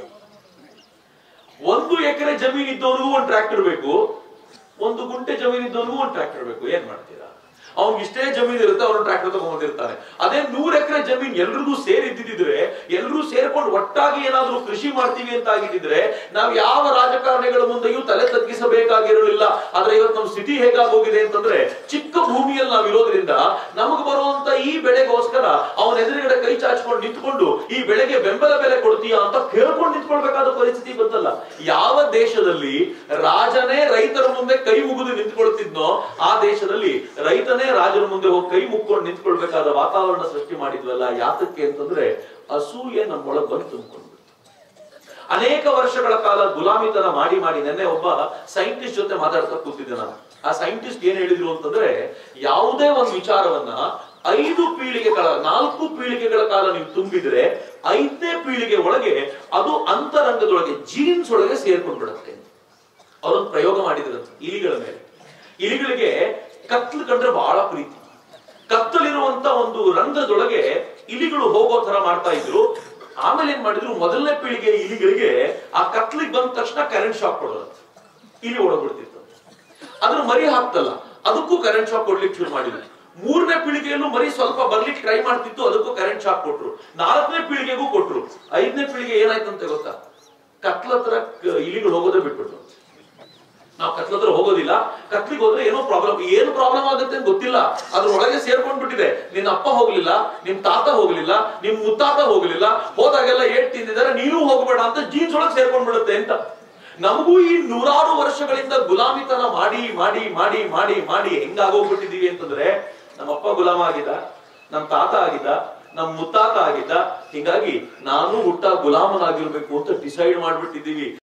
ಒಂದು ಎಕರೆ ಜಮೀನ್ ಇದ್ದವನಿಗೂ ಒಂದು ಟ್ರ್ಯಾಕ್ಟರ್ ಬೇಕು ಒಂದು ಗುಂಟೆ ಜಮೀನ್ ಇದ್ದವನಿಗೂ ಒಂದು ಟ್ರ್ಯಾಕ್ಟರ್ ಬೇಕು ಏನ್ ಮಾಡ್ತೀರಾ ಅವ್ನಿಗೆ ಇಷ್ಟೇ ಜಮೀನ್ ಇರುತ್ತೆ ಅವನು ಟ್ರ್ಯಾಕ್ಟರ್ ತಗೊಂಡಿರ್ತಾನೆ ಅದೇ ನೂರ್ ಎಕರೆ ಜಮೀನ್ ಎಲ್ರಿಗೂ ಸೇರಿದ್ದಿದ್ರೆ ಎಲ್ರೂ ಸೇರ್ಕೊಂಡು ಒಟ್ಟಾಗಿ ಏನಾದ್ರೂ ಕೃಷಿ ಮಾಡ್ತೀವಿ ಅಂತ ಆಗಿದ್ದಿದ್ರೆ ನಾವ್ ಯಾವ ರಾಜಕಾರಣಿಗಳ ಮುಂದೆಯೂ ತಲೆ ತಗ್ಗಿಸಬೇಕಾಗಿರಲಿಲ್ಲ ಆದ್ರೆ ಇವತ್ತು ನಮ್ಮ ಸ್ಥಿತಿ ಹೇಗಾಗೋಗಿದೆ ಅಂತಂದ್ರೆ ಚಿಕ್ಕ ಭೂಮಿಯಲ್ಲಿ ನಾವ್ ಇರೋದ್ರಿಂದ ನಮಗ್ ಬರುವಂತ ಈ ಬೆಳೆಗೋಸ್ಕರ ಅವನ ಎದುರುಗಡೆ ಕೈ ಚಾಚ್ಕೊಂಡು ನಿಂತ್ಕೊಂಡು ಈ ಬೆಳೆಗೆ ಬೆಂಬಲ ಬೆಲೆ ಕೊಡ್ತೀಯಾ ಅಂತ ಕೇಳ್ಕೊಂಡು ನಿಂತ್ಕೊಳ್ಬೇಕಾದ ಪರಿಸ್ಥಿತಿ ಬಂತಲ್ಲ ಯಾವ ದೇಶದಲ್ಲಿ ರಾಜನೇ ರೈತರ ಮುಂದೆ ಕೈ ಮುಗಿದು ನಿಂತ್ಕೊಳ್ತಿದ್ನೋ ಆ ದೇಶದಲ್ಲಿ ರೈತನೇ ರಾಜನ ಮುಂದೆ ಹೋಗಿ ಕೈ ಮುಕ್ಕೊಂಡು ನಿಂತ್ಕೊಳ್ಬೇಕಾದ ವಾತಾವರಣ ಸೃಷ್ಟಿ ಮಾಡಿದ್ವಲ್ಲ ಯಾತಕ್ಕೆ ಅಂತಂದ್ರೆ ಅಸೂಯೆ ನಮ್ಮೊಳಗೆ ಬಂದು ತುಂಬಿಕೊಂಡು ಅನೇಕ ವರ್ಷಗಳ ಕಾಲ ಗುಲಾಮಿತನ ಮಾಡಿ ಮಾಡಿ ನೆನ್ನೆ ಒಬ್ಬ ಸೈಂಟಿಸ್ಟ್ ಜೊತೆ ಮಾತಾಡ್ತಾ ಕೂತಿದ್ದೆ ನಾನು ಆ ಸೈಂಟಿಸ್ಟ್ ಏನ್ ಹೇಳಿದ್ರು ಅಂತಂದ್ರೆ ಯಾವುದೇ ಒಂದು ವಿಚಾರವನ್ನ ಐದು ಪೀಳಿಗೆಗಳ ನಾಲ್ಕು ಪೀಳಿಗೆಗಳ ಕಾಲ ನೀವು ತುಂಬಿದ್ರೆ ಐದನೇ ಪೀಳಿಗೆ ಒಳಗೆ ಅದು ಅಂತರಂಗದೊಳಗೆ ಜೀನ್ಸ್ ಒಳಗೆ ಸೇರ್ಕೊಂಡು ಬಿಡುತ್ತೆ ಅವರೊಂದು ಪ್ರಯೋಗ ಮಾಡಿದ್ರಂತೆ ಇಲಿಗಳ ಮೇಲೆ ಇಲಿಗಳಿಗೆ ಕತ್ಲು ಕಂಡ್ರೆ ಬಹಳ ಪ್ರೀತಿ ಕತ್ತಲಿರುವಂತ ಒಂದು ರಂಧ್ರದೊಳಗೆ ಇಲಿಗಳು ಹೋಗೋ ತರ ಮಾಡ್ತಾ ಇದ್ರು ಆಮೇಲೆ ಏನ್ ಮಾಡಿದ್ರು ಮೊದಲನೇ ಪೀಳಿಗೆ ಇಲಿಗಳಿಗೆ ಆ ಕತ್ಲಿಗೆ ಬಂದ ತಕ್ಷಣ ಕರೆಂಟ್ ಶಾಕ್ ಕೊಡೋದಂತೆ ಇಲಿ ಓಡೋಗ್ಬಿಡ್ತಿತ್ತು ಅದ್ರ ಮರಿ ಹಾಕ್ತಲ್ಲ ಅದಕ್ಕೂ ಕರೆಂಟ್ ಶಾಕ್ ಕೊಡ್ಲಿಕ್ಕೆ ಶುರು ಮಾಡಿದ್ರು ಮೂರನೇ ಪೀಳಿಗೆಯಲ್ಲೂ ಮರಿ ಸ್ವಲ್ಪ ಬರ್ಲಿಕ್ಕೆ ಟ್ರೈ ಮಾಡ್ತಿತ್ತು ಅದಕ್ಕೂ ಕರೆಂಟ್ ಶಾಕ್ ಕೊಟ್ರು ನಾಲ್ಕನೇ ಪೀಳಿಗೆಗೂ ಕೊಟ್ರು ಐದನೇ ಪೀಳಿಗೆ ಏನಾಯ್ತಂತ ಗೊತ್ತಾ ಕತ್ಲ ಹತ್ರ ಕ- ಇಲಿಗಳು ಹೋಗೋದೇ ಬಿಟ್ಬಿಟ್ರು ನಾವು ಕತ್ಲ ಹತ್ರ ಹೋಗೋದಿಲ್ಲ ಕತ್ಲಿಗೆ ಹೋದ್ರೆ ಏನೋ ಪ್ರಾಬ್ಲಮ್ ಏನು ಪ್ರಾಬ್ಲಮ್ ಆಗುತ್ತೆ ಅಂತ ಗೊತ್ತಿಲ್ಲ ಅದ್ರ ಒಳಗೆ ಸೇರ್ಕೊಂಡ್ ಬಿಟ್ಟಿದೆ ನಿನ್ನ ಅಪ್ಪ ಹೋಗ್ಲಿಲ್ಲ ನಿಮ್ ತಾತ ಹೋಗ್ಲಿಲ್ಲ ನಿಮ್ ಮುತ್ತಾತ ಹೋಗ್ಲಿಲ್ಲ ಹೋದಾಗೆಲ್ಲ ಏಟ್ ತಿಂದಿದ್ದಾರೆ ನೀನು ಹೋಗ್ಬೇಡ ಅಂತ ಜೀನ್ಸ್ ಒಳಗೆ ಸೇರ್ಕೊಂಡ್ ಬಿಡುತ್ತೆ ಅಂತ ನಮಗೂ ಈ ನೂರಾರು ವರ್ಷಗಳಿಂದ ಗುಲಾಮಿತನ ಮಾಡಿ ಮಾಡಿ ಮಾಡಿ ಮಾಡಿ ಮಾಡಿ ಹೆಂಗಾಗೋಗ್ಬಿಟ್ಟಿದೀವಿ ಅಂತಂದ್ರೆ ನಮ್ಮಪ್ಪ ಗುಲಾಮ ಆಗಿದ್ದ ನಮ್ ತಾತ ಆಗಿದ್ದ ನಮ್ ಮುತ್ತಾತ ಆಗಿದ್ದ ಹಿಂಗಾಗಿ ನಾನು ಹುಟ್ಟ ಗುಲಾಮನಾಗಿರ್ಬೇಕು ಅಂತ ಡಿಸೈಡ್ ಮಾಡ್ಬಿಟ್ಟಿದೀವಿ